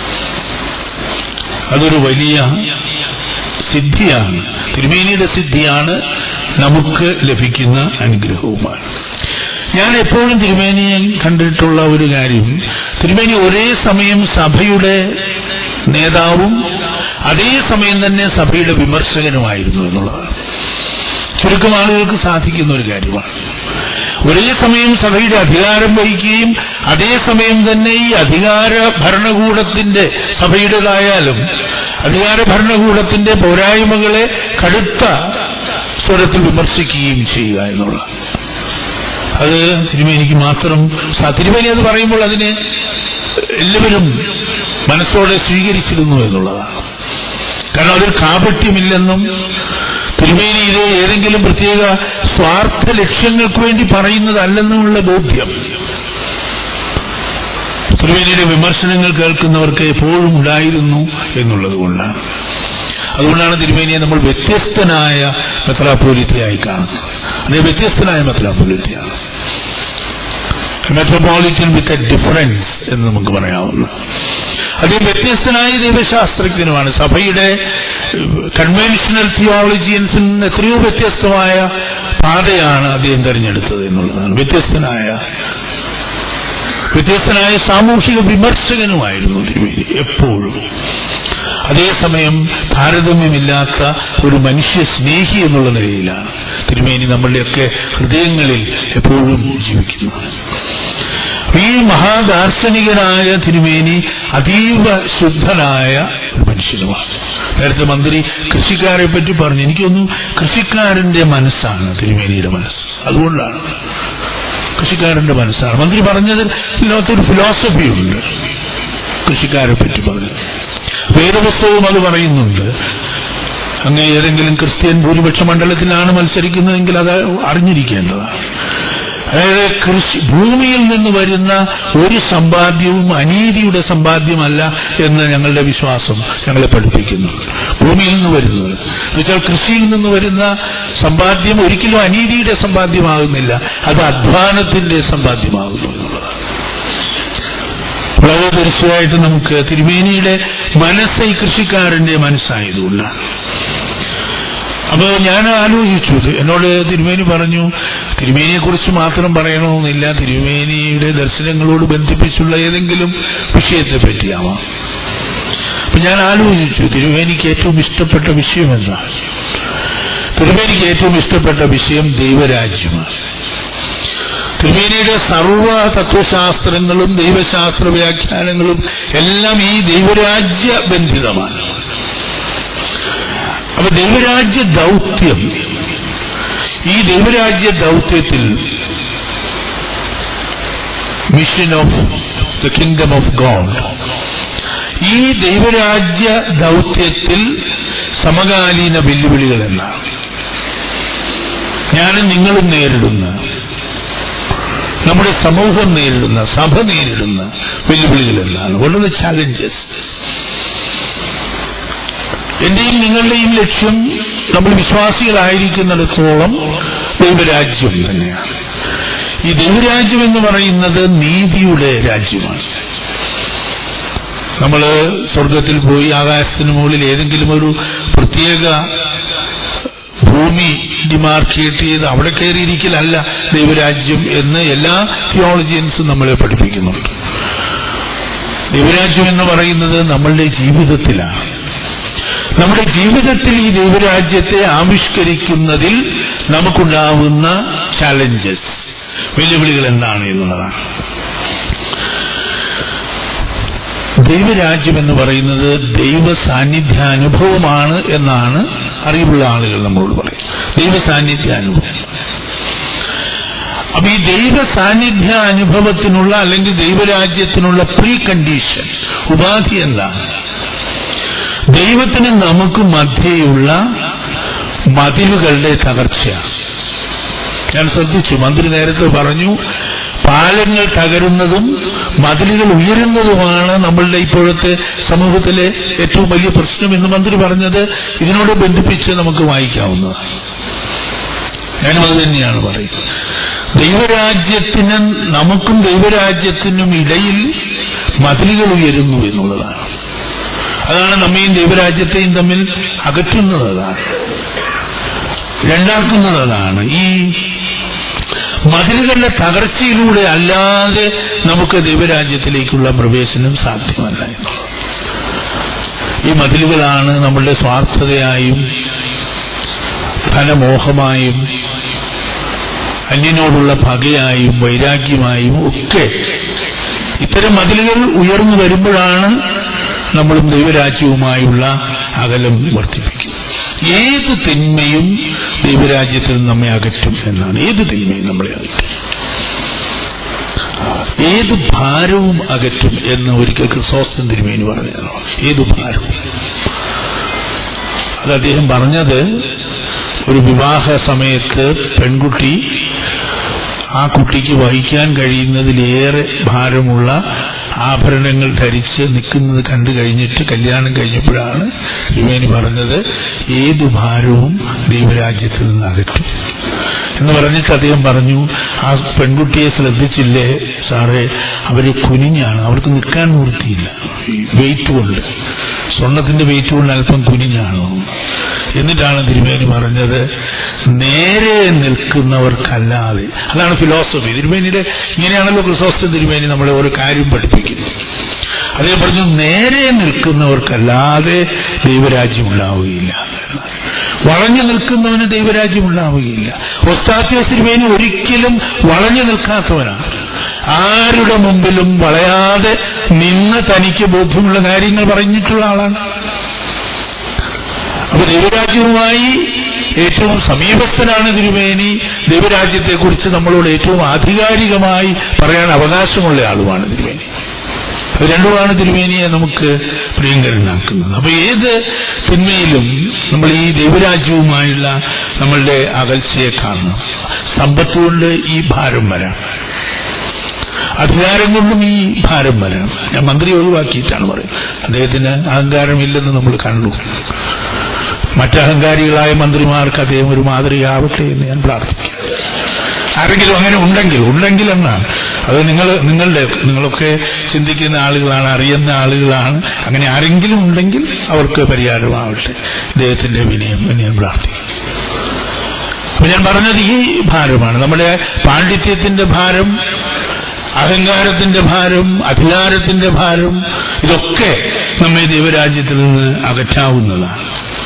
അതൊരു വലിയ സിദ്ധിയാണ് തിരുമേനിയുടെ സിദ്ധിയാണ് നമുക്ക് ലഭിക്കുന്ന അനുഗ്രഹവുമാണ് ഞാൻ എപ്പോഴും തിരുമേനിയെ കണ്ടിട്ടുള്ള ഒരു കാര്യം തിരുമേനി ഒരേ സമയം സഭയുടെ നേതാവും അതേ സമയം തന്നെ സഭയുടെ വിമർശകനുമായിരുന്നു എന്നുള്ളതാണ് ചുരുക്കം ആളുകൾക്ക് സാധിക്കുന്ന ഒരു കാര്യമാണ് ഒരേ സമയം സഭയുടെ അധികാരം വഹിക്കുകയും അതേസമയം തന്നെ ഈ അധികാര ഭരണകൂടത്തിന്റെ സഭയുടേതായാലും അധികാര ഭരണകൂടത്തിന്റെ പോരായ്മകളെ കടുത്ത സ്വരത്തിൽ വിമർശിക്കുകയും ചെയ്യുക എന്നുള്ള അത് തിരുമേനിക്ക് മാത്രം സാ- തിരുമേനി അത് പറയുമ്പോൾ അതിനെ എല്ലാവരും മനസ്സോടെ സ്വീകരിച്ചിരുന്നു എന്നുള്ളതാണ് കാരണം അതിൽ കാപട്യമില്ലെന്നും തിരുമേനി ഇത് ഏതെങ്കിലും പ്രത്യേക സ്വാർത്ഥ ലക്ഷ്യങ്ങൾക്ക് വേണ്ടി പറയുന്നതല്ലെന്നുമുള്ള ബോധ്യം തിരുമേനിയുടെ വിമർശനങ്ങൾ കേൾക്കുന്നവർക്ക് എപ്പോഴും ഉണ്ടായിരുന്നു എന്നുള്ളത് കൊണ്ടാണ് അതുകൊണ്ടാണ് തിരുമേനിയെ നമ്മൾ വ്യത്യസ്തനായ മെത്രാപോലിത്തയായി കാണുന്നത് അത് വ്യത്യസ്തനായ മെത്രാപോലിത്തയാണ് മെട്രോപോളിറ്റൻ വിത്ത് എ ഡിഫറൻസ് എന്ന് നമുക്ക് പറയാവുന്ന അദ്ദേഹം വ്യത്യസ്തനായ ദൈവശാസ്ത്രജ്ഞനുമാണ് സഭയുടെ കൺവെൻഷണൽ തിയോളജിയൻസിൽ നിന്ന് എത്രയോ വ്യത്യസ്തമായ പാതയാണ് അദ്ദേഹം തെരഞ്ഞെടുത്തത് എന്നുള്ളതാണ് വ്യത്യസ്തനായ വ്യത്യസ്തനായ സാമൂഹിക വിമർശകനുമായിരുന്നു തിരുമേനി എപ്പോഴും അതേസമയം താരതമ്യമില്ലാത്ത ഒരു മനുഷ്യ സ്നേഹി എന്നുള്ള നിലയിലാണ് തിരുമേനി നമ്മളുടെയൊക്കെ ഹൃദയങ്ങളിൽ എപ്പോഴും ജീവിക്കുന്നത് ഈ മഹാദാർശനികനായ തിരുമേനി അതീവ ശുദ്ധനായ ഒരു മനുഷ്യനുമാണ് നേരത്തെ മന്ത്രി കൃഷിക്കാരെ പറ്റി പറഞ്ഞു എനിക്കൊന്നും കൃഷിക്കാരന്റെ മനസ്സാണ് തിരുമേനിയുടെ മനസ്സ് അതുകൊണ്ടാണ് കൃഷിക്കാരന്റെ മനസ്സാണ് മന്ത്രി പറഞ്ഞതിൽ ഇതിനകത്തൊരു ഫിലോസഫിയുണ്ട് കൃഷിക്കാരെ പറ്റി പറഞ്ഞു വേദപുസ്തകവും അത് പറയുന്നുണ്ട് അങ്ങ് ഏതെങ്കിലും ക്രിസ്ത്യൻ ഭൂരിപക്ഷ മണ്ഡലത്തിലാണ് മത്സരിക്കുന്നതെങ്കിൽ അത് അറിഞ്ഞിരിക്കേണ്ടതാണ് അതായത് കൃഷി ഭൂമിയിൽ നിന്ന് വരുന്ന ഒരു സമ്പാദ്യവും അനീതിയുടെ സമ്പാദ്യമല്ല എന്ന് ഞങ്ങളുടെ വിശ്വാസം ഞങ്ങളെ പഠിപ്പിക്കുന്നു ഭൂമിയിൽ നിന്ന് വരുന്നത് എന്നുവെച്ചാൽ കൃഷിയിൽ നിന്ന് വരുന്ന സമ്പാദ്യം ഒരിക്കലും അനീതിയുടെ സമ്പാദ്യമാകുന്നില്ല അത് അധ്വാനത്തിന്റെ സമ്പാദ്യമാകുന്നു എന്നുള്ളതാണ് വളരെ തീർച്ചയായിട്ട് നമുക്ക് തിരുമേനിയുടെ മനസ്സ് ഈ കൃഷിക്കാരന്റെ മനസ്സായതുകൊണ്ടാണ് അപ്പൊ ഞാൻ ആലോചിച്ചു എന്നോട് തിരുമേനി പറഞ്ഞു തിരുമേനിയെ കുറിച്ച് മാത്രം പറയണമെന്നില്ല തിരുമേനിയുടെ ദർശനങ്ങളോട് ബന്ധിപ്പിച്ചുള്ള ഏതെങ്കിലും വിഷയത്തെ പറ്റിയാവാം അപ്പൊ ഞാൻ ആലോചിച്ചു തിരുമേനിക്ക് ഏറ്റവും ഇഷ്ടപ്പെട്ട വിഷയം എന്താ തിരുമേനിക്ക് ഏറ്റവും ഇഷ്ടപ്പെട്ട വിഷയം ദൈവരാജ്യമാണ് തിരുമേനിയുടെ സർവ തത്വശാസ്ത്രങ്ങളും ദൈവശാസ്ത്ര വ്യാഖ്യാനങ്ങളും എല്ലാം ഈ ദൈവരാജ്യ ബന്ധിതമാണ് അപ്പൊ ദൈവരാജ്യ ദൗത്യം ഈ ദൈവരാജ്യ ദൗത്യത്തിൽ mission of the kingdom of God ഈ ദൈവരാജ്യ ദൗത്യത്തിൽ സമകാലീന വെല്ലുവിളികൾ എന്നാണ് ഞാനും നിങ്ങളും നേരിടുന്ന നമ്മുടെ സമൂഹം നേരിടുന്ന സഭ നേരിടുന്ന വെല്ലുവിളികൾ എന്നാണ് വൺ ഓഫ് ദ ചാലഞ്ചസ് എന്റെയും നിങ്ങളുടെയും ലക്ഷ്യം നമ്മൾ വിശ്വാസികളായിരിക്കുന്നിടത്തോളം ദൈവരാജ്യം തന്നെയാണ് ഈ ദൈവരാജ്യം എന്ന് പറയുന്നത് നീതിയുടെ രാജ്യമാണ് നമ്മൾ സ്വർഗത്തിൽ പോയി ആകാശത്തിന് മുകളിൽ ഏതെങ്കിലും ഒരു പ്രത്യേക ഭൂമി ഡിമാർക്കേറ്റ് ചെയ്ത് അവിടെ കയറിയിരിക്കലല്ല ദൈവരാജ്യം എന്ന് എല്ലാ തിയോളജിയൻസും നമ്മളെ പഠിപ്പിക്കുന്നുണ്ട് ദൈവരാജ്യം എന്ന് പറയുന്നത് നമ്മളുടെ ജീവിതത്തിലാണ് നമ്മുടെ ജീവിതത്തിൽ ഈ ദൈവരാജ്യത്തെ ആവിഷ്കരിക്കുന്നതിൽ നമുക്കുണ്ടാവുന്ന ചാലഞ്ചസ് വെല്ലുവിളികൾ എന്താണ് എന്നുള്ളതാണ് ദൈവരാജ്യം എന്ന് പറയുന്നത് ദൈവ സാന്നിധ്യാനുഭവമാണ് എന്നാണ് അറിവുള്ള ആളുകൾ നമ്മളോട് പറയും ദൈവ സാന്നിധ്യാനുഭവം അപ്പൊ ഈ ദൈവ സാന്നിധ്യ അനുഭവത്തിനുള്ള അല്ലെങ്കിൽ ദൈവരാജ്യത്തിനുള്ള പ്രീ കണ്ടീഷൻ ഉപാധി എന്താണ് ദൈവത്തിന് നമുക്ക് മധ്യയുള്ള മതിലുകളുടെ തകർച്ചയാണ് ഞാൻ ശ്രദ്ധിച്ചു മന്ത്രി നേരത്തെ പറഞ്ഞു പാലങ്ങൾ തകരുന്നതും മതിലുകൾ ഉയരുന്നതുമാണ് നമ്മളുടെ ഇപ്പോഴത്തെ സമൂഹത്തിലെ ഏറ്റവും വലിയ പ്രശ്നം എന്ന് മന്ത്രി പറഞ്ഞത് ഇതിനോട് ബന്ധിപ്പിച്ച് നമുക്ക് വായിക്കാവുന്നതാണ് ഞാനും അത് തന്നെയാണ് പറയുന്നത് ദൈവരാജ്യത്തിന് നമുക്കും ദൈവരാജ്യത്തിനും ഇടയിൽ മതിലുകൾ ഉയരുന്നു എന്നുള്ളതാണ് അതാണ് നമ്മയും ദൈവരാജ്യത്തെയും തമ്മിൽ അകറ്റുന്നത് അതാണ് രണ്ടാക്കുന്നത് അതാണ് ഈ മതിലുകളുടെ തകർച്ചയിലൂടെ അല്ലാതെ നമുക്ക് ദൈവരാജ്യത്തിലേക്കുള്ള പ്രവേശനം സാധ്യമല്ല എന്നുള്ളത് ഈ മതിലുകളാണ് നമ്മളുടെ സ്വാർത്ഥതയായും ധനമോഹമായും അന്യനോടുള്ള പകയായും വൈരാഗ്യമായും ഒക്കെ ഇത്തരം മതിലുകൾ ഉയർന്നു വരുമ്പോഴാണ് നമ്മളും ദൈവരാജ്യവുമായുള്ള അകലം വർദ്ധിപ്പിക്കുന്നത് ഏത് തിന്മയും ദൈവരാജ്യത്തിൽ നമ്മെ അകറ്റും എന്നാണ് ഏത് തിന്മയും നമ്മളെ അകറ്റും ഏത് ഭാരവും അകറ്റും എന്ന് ഒരിക്കൽ ക്രിസോസ്റ്റൻ തിരുമേനി പറഞ്ഞതാണ് ഏത് ഭാരവും അത് അദ്ദേഹം പറഞ്ഞത് ഒരു വിവാഹ സമയത്ത് പെൺകുട്ടി ആ കുട്ടിക്ക് വഹിക്കാൻ കഴിയുന്നതിലേറെ ഭാരമുള്ള ആഭരണങ്ങൾ ധരിച്ച് നിൽക്കുന്നത് കണ്ടു കഴിഞ്ഞിട്ട് കല്യാണം കഴിഞ്ഞപ്പോഴാണ് തിരുമേനി പറഞ്ഞത് ഏതു ഭാരവും ദൈവരാജ്യത്തിൽ നിന്ന് അകറ്റും എന്ന് പറഞ്ഞിട്ട് അദ്ദേഹം പറഞ്ഞു ആ പെൺകുട്ടിയെ ശ്രദ്ധിച്ചില്ലേ സാറേ അവര് കുനിഞ്ഞാണ് അവർക്ക് നിൽക്കാൻ നിവൃത്തിയില്ല വെയിറ്റ് കൊണ്ട് സ്വർണത്തിന്റെ വെയിറ്റ് കൊണ്ട് അല്പം കുനിഞ്ഞാണ് എന്നിട്ടാണ് തിരുമേനി പറഞ്ഞത് നേരെ നിൽക്കുന്നവർക്കല്ലാതെ അതാണ് ഫിലോസഫി തിരുമേനിയുടെ ഇങ്ങനെയാണല്ലോ ക്രിസോസ്റ്റം തിരുമേനി നമ്മളെ ഒരു കാര്യം പഠിപ്പിക്കുന്നത് അതേ പറഞ്ഞു നേരെ നിൽക്കുന്നവർക്കല്ലാതെ ദൈവരാജ്യം ഉണ്ടാവുകയില്ല വളഞ്ഞു നിൽക്കുന്നവന് ദൈവരാജ്യം ഉണ്ടാവുകയില്ല ഒസ്താത്യോസ് തിരുമേനി ഒരിക്കലും വളഞ്ഞു നിൽക്കാത്തവനാണ് ആരുടെ മുമ്പിലും വളയാതെ നിന്ന് തനിക്ക് ബോധ്യമുള്ള കാര്യങ്ങൾ പറഞ്ഞിട്ടുള്ള ആളാണ് അപ്പൊ ദൈവരാജ്യവുമായി ഏറ്റവും സമീപസ്ഥനാണ് തിരുമേനി ദൈവരാജ്യത്തെക്കുറിച്ച് നമ്മളോട് ഏറ്റവും ആധികാരികമായി പറയാൻ അവകാശമുള്ള ആളുമാണ് തിരുമേനി അത് രണ്ടുമാണ് തിരുമേനിയെ നമുക്ക് പ്രിയങ്കരനാക്കുന്നത് അപ്പൊ ഏത് തിന്മയിലും നമ്മൾ ഈ ദൈവരാജ്യവുമായുള്ള നമ്മളുടെ അകൽച്ചയെ കാണണം സമ്പത്ത് കൊണ്ട് ഈ ഭാരം വരാം അധികാരം കൊണ്ടും ഈ ഭാരം വരാം ഞാൻ മന്ത്രി ഒഴിവാക്കിയിട്ടാണ് പറയുന്നത് അദ്ദേഹത്തിന് അഹങ്കാരമില്ലെന്ന് നമ്മൾ കണ്ടു മറ്റഹങ്കാരികളായ മന്ത്രിമാർക്ക് അദ്ദേഹം ഒരു മാതൃകയാവട്ടെ എന്ന് ഞാൻ പ്രാർത്ഥിക്കുന്നു ആരെങ്കിലും അങ്ങനെ ഉണ്ടെങ്കിൽ ഉണ്ടെങ്കിൽ എന്നാണ് അത് നിങ്ങൾ നിങ്ങളുടെ നിങ്ങളൊക്കെ ചിന്തിക്കുന്ന ആളുകളാണ് അറിയുന്ന ആളുകളാണ് അങ്ങനെ ആരെങ്കിലും ഉണ്ടെങ്കിൽ അവർക്ക് പരിഹാരമാവട്ടെ അദ്ദേഹത്തിന്റെ വിനയം എന്ന് ഞാൻ പ്രാർത്ഥിക്കുന്നു അപ്പൊ ഞാൻ പറഞ്ഞത് ഈ ഭാരമാണ് നമ്മുടെ പാണ്ഡിത്യത്തിന്റെ ഭാരം അഹങ്കാരത്തിന്റെ ഭാരം അധികാരത്തിന്റെ ഭാരം ഇതൊക്കെ നമ്മെ ദൈവരാജ്യത്തിൽ നിന്ന് അകറ്റാവുന്നതാണ്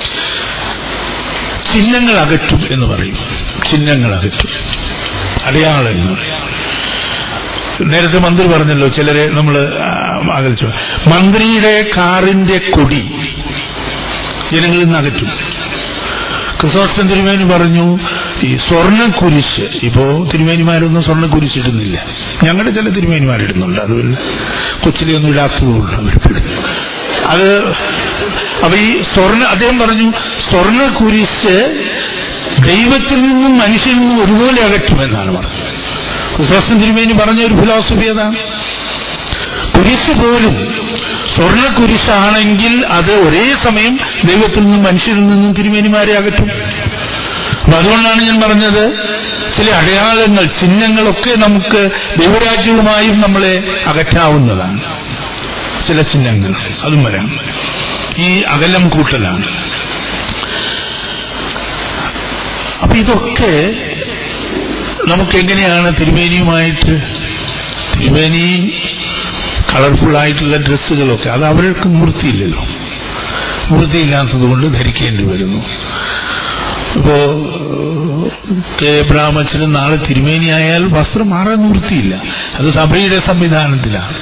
ചിഹ്നങ്ങൾ അകറ്റും എന്ന് പറയും ചിഹ്നങ്ങൾ അകറ്റും അടയാളങ്ങൾ നേരത്തെ മന്ത്രി പറഞ്ഞല്ലോ ചിലരെ നമ്മൾ അകൽച്ചു മന്ത്രിയുടെ കാറിന്റെ കൊടി ജനങ്ങളിൽ നിന്ന് അകറ്റും ക്രിസോസ്റ്റൻ തിരുമേനി പറഞ്ഞു ഈ സ്വർണ്ണ കുരിശ് ഇപ്പോ തിരുമേനിമാരൊന്നും സ്വർണ്ണ കുരിശ് ഇടുന്നില്ല ഞങ്ങളുടെ ചില തിരുമേനിമാരിടുന്നുണ്ട് അത് കൊച്ചിലെ ഒന്നും ഇടാത്തതുകൊണ്ട് അവരിടും അത് അപ്പൊ ഈ സ്വർണ്ണ അദ്ദേഹം പറഞ്ഞു സ്വർണ്ണ കുരിശ് ദൈവത്തിൽ നിന്നും മനുഷ്യനിൽ നിന്നും ഒരുപോലെ അകറ്റുമെന്നാണ് പറഞ്ഞത് ക്രിസോസ്റ്റൻ തിരുമേനി പറഞ്ഞ ഒരു ഫിലോസഫി അതാണ് കുരിശ് പോലും സ്വർണ്ണ കുരിശാണെങ്കിൽ അത് ഒരേ സമയം ദൈവത്തിൽ നിന്നും മനുഷ്യരിൽ നിന്നും തിരുമേനിമാരെ അകറ്റും അപ്പൊ അതുകൊണ്ടാണ് ഞാൻ പറഞ്ഞത് ചില അടയാളങ്ങൾ ചിഹ്നങ്ങളൊക്കെ നമുക്ക് ദൈവരാജ്യവുമായും നമ്മളെ അകറ്റാവുന്നതാണ് ചില ചിഹ്നങ്ങൾ അതും വരാം ഈ അകലം കൂട്ടലാണ് അപ്പൊ ഇതൊക്കെ നമുക്ക് എങ്ങനെയാണ് തിരുമേനിയുമായിട്ട് തിരുമേനി കളർഫുൾ ആയിട്ടുള്ള ഡ്രസ്സുകളൊക്കെ അത് അവർക്ക് മൂർത്തിയില്ലല്ലോ മൂർത്തിയില്ലാത്തത് കൊണ്ട് ധരിക്കേണ്ടി വരുന്നു ഇപ്പോ കെ ബ്രാഹ്മച്ചന് നാളെ തിരുമേനിയായാൽ വസ്ത്രം മാറാൻ നിവൃത്തിയില്ല അത് സഭയുടെ സംവിധാനത്തിലാണ്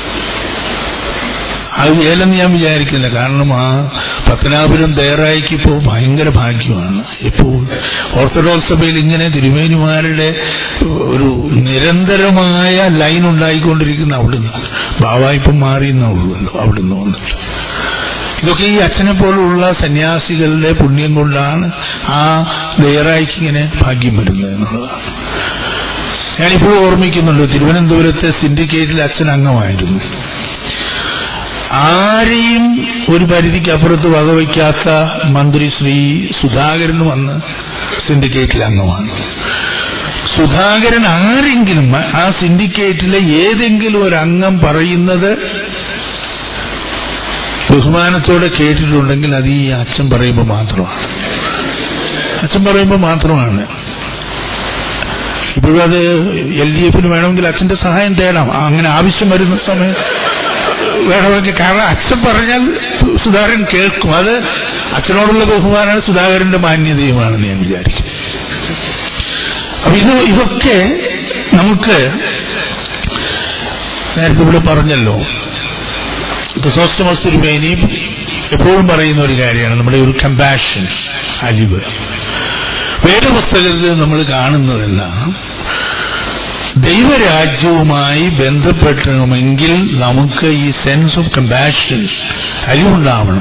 അത് ഏലെന്ന് ഞാൻ വിചാരിക്കുന്നില്ല കാരണം ആ പത്തനാപുരം തയ്യാറായിക്ക് ഇപ്പോൾ ഭയങ്കര ഭാഗ്യമാണ് ഇപ്പോൾ ഓർത്തഡോക്സ് സഭയിൽ ഇങ്ങനെ തിരുമേനിമാരുടെ ഒരു നിരന്തരമായ ലൈൻ ഉണ്ടായിക്കൊണ്ടിരിക്കുന്ന അവിടുന്ന് ബാവായിപ്പം മാറിയെന്നേ ഉള്ളൂ അവിടുന്ന് വന്നിട്ട് ഇതൊക്കെ ഈ അച്ഛനെ പോലുള്ള സന്യാസികളുടെ പുണ്യം കൊണ്ടാണ് ആ ദയറായിക്ക് ഇങ്ങനെ ഭാഗ്യം വരുന്നത് എന്നുള്ളതാണ് ഞാനിപ്പോഴും ഓർമ്മിക്കുന്നുണ്ട് തിരുവനന്തപുരത്തെ സിൻഡിക്കേറ്റിൽ അച്ഛൻ അംഗമായിരുന്നു ആരെയും ഒരു പരിധിക്ക് അപ്പുറത്ത് വകവയ്ക്കാത്ത മന്ത്രി ശ്രീ സുധാകരൻ വന്ന് സിൻഡിക്കേറ്റിൽ അംഗമാണ് സുധാകരൻ ആരെങ്കിലും ആ സിൻഡിക്കേറ്റിലെ ഏതെങ്കിലും ഒരു അംഗം പറയുന്നത് ബഹുമാനത്തോടെ കേട്ടിട്ടുണ്ടെങ്കിൽ അത് ഈ അച്ഛൻ പറയുമ്പോൾ മാത്രമാണ് അച്ഛൻ പറയുമ്പോൾ മാത്രമാണ് ഇപ്പോഴും അത് എൽ ഡി എഫിന് വേണമെങ്കിൽ അച്ഛന്റെ സഹായം തേടാം അങ്ങനെ ആവശ്യം വരുന്ന സമയം വേണമെങ്കിൽ കാരണം അച്ഛൻ പറഞ്ഞാൽ സുധാകരൻ കേൾക്കും അത് അച്ഛനോടുള്ള ബഹുമാനമാണ് സുധാകരന്റെ മാന്യതയുമാണെന്ന് ഞാൻ വിചാരിക്കും അപ്പൊ ഇത് ഇതൊക്കെ നമുക്ക് നേരത്തെ ഇവിടെ പറഞ്ഞല്ലോ ക്രിസോസ്റ്റമസ് തിരുമേനി എപ്പോഴും പറയുന്ന ഒരു കാര്യമാണ് നമ്മുടെ ഒരു കമ്പാഷൻ അലിവ് വേദപുസ്തകത്തിൽ നമ്മൾ കാണുന്നതെല്ലാം ദൈവരാജ്യവുമായി ബന്ധപ്പെടണമെങ്കിൽ നമുക്ക് ഈ സെൻസ് ഓഫ് കമ്പാഷൻ അലിവുണ്ടാവണം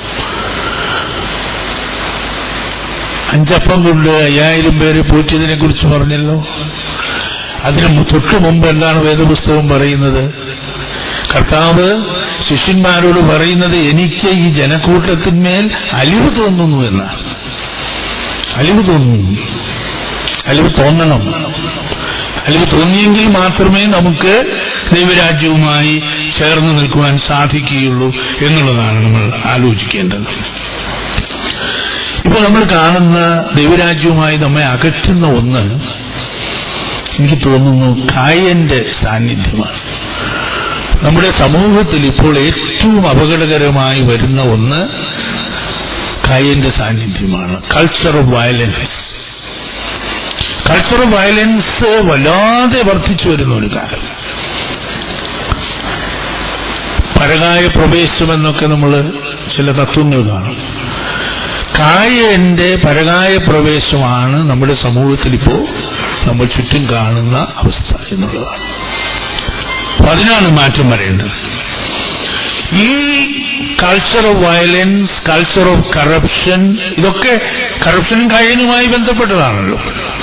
അഞ്ചപ്പം കൊണ്ട് അയ്യായിരം പേര് പോറ്റിയതിനെ കുറിച്ച് പറഞ്ഞല്ലോ അതിന് തൊട്ടു മുമ്പ് എന്താണ് വേദപുസ്തകം പറയുന്നത് കർത്താവ് ശിഷ്യന്മാരോട് പറയുന്നത് എനിക്ക് ഈ ജനക്കൂട്ടത്തിന്മേൽ അലിവ് തോന്നുന്നു എന്നാണ് അലിവ് തോന്നുന്നു അലിവ് തോന്നണം അലിവ് തോന്നിയെങ്കിൽ മാത്രമേ നമുക്ക് ദൈവരാജ്യവുമായി ചേർന്ന് നിൽക്കുവാൻ സാധിക്കുകയുള്ളൂ എന്നുള്ളതാണ് നമ്മൾ ആലോചിക്കേണ്ടത് ഇപ്പോൾ നമ്മൾ കാണുന്ന ദൈവരാജ്യവുമായി നമ്മെ അകറ്റുന്ന ഒന്ന് എനിക്ക് തോന്നുന്നു കായന്റെ സാന്നിധ്യമാണ് നമ്മുടെ സമൂഹത്തിൽ ഇപ്പോൾ ഏറ്റവും അപകടകരമായി വരുന്ന ഒന്ന് കായന്റെ സാന്നിധ്യമാണ് culture of violence culture of violence വല്ലാതെ വർദ്ധിച്ചു വരുന്ന ഒരു കാലം പരകായ പ്രവേശമെന്നൊക്കെ നമ്മൾ ചില തത്വങ്ങൾ കാണും കായന്റെ പരകായ പ്രവേശമാണ് നമ്മുടെ സമൂഹത്തിൽ ഇപ്പോ നമ്മൾ ചുറ്റും കാണുന്ന അവസ്ഥ എന്നുള്ളതാണ് അപ്പൊ അതിനാണ് മാറ്റം വരേണ്ടത് ഈ culture of violence culture of corruption ഇതൊക്കെ കറപ്ഷനും കായനുമായി ബന്ധപ്പെട്ടതാണല്ലോ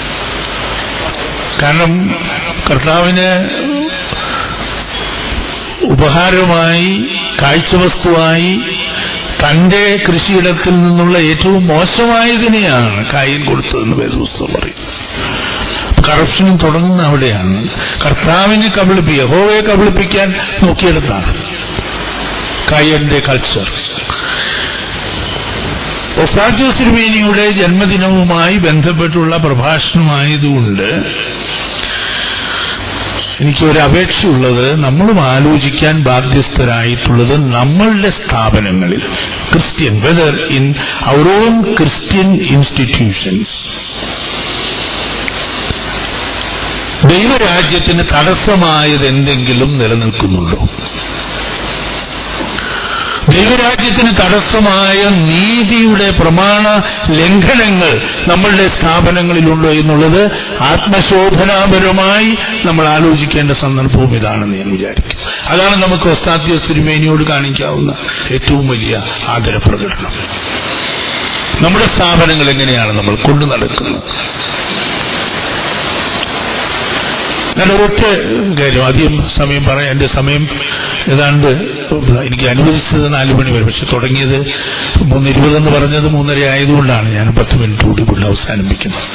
കാരണം കർത്താവിന് ഉപഹാരമായി കാഴ്ചവസ്തുവായി തന്റെ കൃഷിയിടത്തിൽ നിന്നുള്ള ഏറ്റവും മോശമായതിനെയാണ് കായൻ കൊടുത്തതെന്ന് വേദപുസ്തകം പറയും കറപ്ഷനും തുടങ്ങുന്ന അവിടെയാണ് കർത്താവിനെ കബളിപ്പിക്കുക യഹോവയെ കബളിപ്പിക്കാൻ നോക്കിയെടുത്താണ് കായന്റെ കൾച്ചർ ഒസാജോ സിർമേനിയുടെ ജന്മദിനവുമായി ബന്ധപ്പെട്ടുള്ള പ്രഭാഷണമായതുകൊണ്ട് എനിക്ക് ഒരു അപേക്ഷയുള്ളത് നമ്മളും ആലോചിക്കാൻ ബാധ്യസ്ഥരായിട്ടുള്ളത് നമ്മളുടെ സ്ഥാപനങ്ങളിൽ Christian whether in our own Christian institutions ദൈവരാജ്യത്തിന് തടസ്സമായത് എന്തെങ്കിലും നിലനിൽക്കുന്നുണ്ടോ ദൈവരാജ്യത്തിന് തടസ്സമായ നീതിയുടെ പ്രമാണ ലംഘനങ്ങൾ നമ്മളുടെ സ്ഥാപനങ്ങളിലുണ്ടോ എന്നുള്ളത് ആത്മശോധനാപരമായി നമ്മൾ ആലോചിക്കേണ്ട സന്ദർഭവും ഇതാണെന്ന് ഞാൻ വിചാരിക്കും അതാണ് നമുക്ക് ഒസ്താദ്യ തിരുമേനിയോട് കാണിക്കാവുന്ന ഏറ്റവും വലിയ ആദരപ്രകടനം നമ്മുടെ സ്ഥാപനങ്ങൾ എങ്ങനെയാണ് നമ്മൾ കൊണ്ടു നടക്കുന്നത് ഞാൻ ഒരൊറ്റ കാര്യം ആദ്യം സമയം പറയാം എന്റെ സമയം ഏതാണ്ട് എനിക്ക് അനുവദിച്ചത് നാലു മണി വരെ പക്ഷെ തുടങ്ങിയത് മൂന്ന് ഇരുപതെന്ന് പറഞ്ഞത് മൂന്നര ആയതുകൊണ്ടാണ് ഞാൻ പത്ത് മിനിറ്റ് കൂടി കൊണ്ട് അവസാനിപ്പിക്കുന്നത്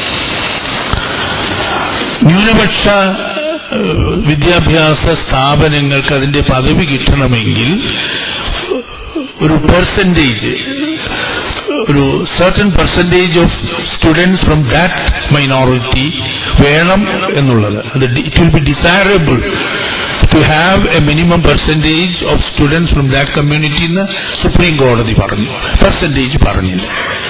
ന്യൂനപക്ഷ ഏഹ്, വിദ്യാഭ്യാസ സ്ഥാപനങ്ങൾക്ക് അതിന്റെ പദവി കിട്ടണമെങ്കിൽ ഒരു പെർസെൻറ്റേജ് ഒരു certain percentage of students from that minority വേണം എന്നുള്ളത് അത് it will be desirable to have a minimum percentage of students from that community എന്ന് സുപ്രീം കോടതി പറഞ്ഞു പെർസെൻറ്റേജ് പറഞ്ഞില്ല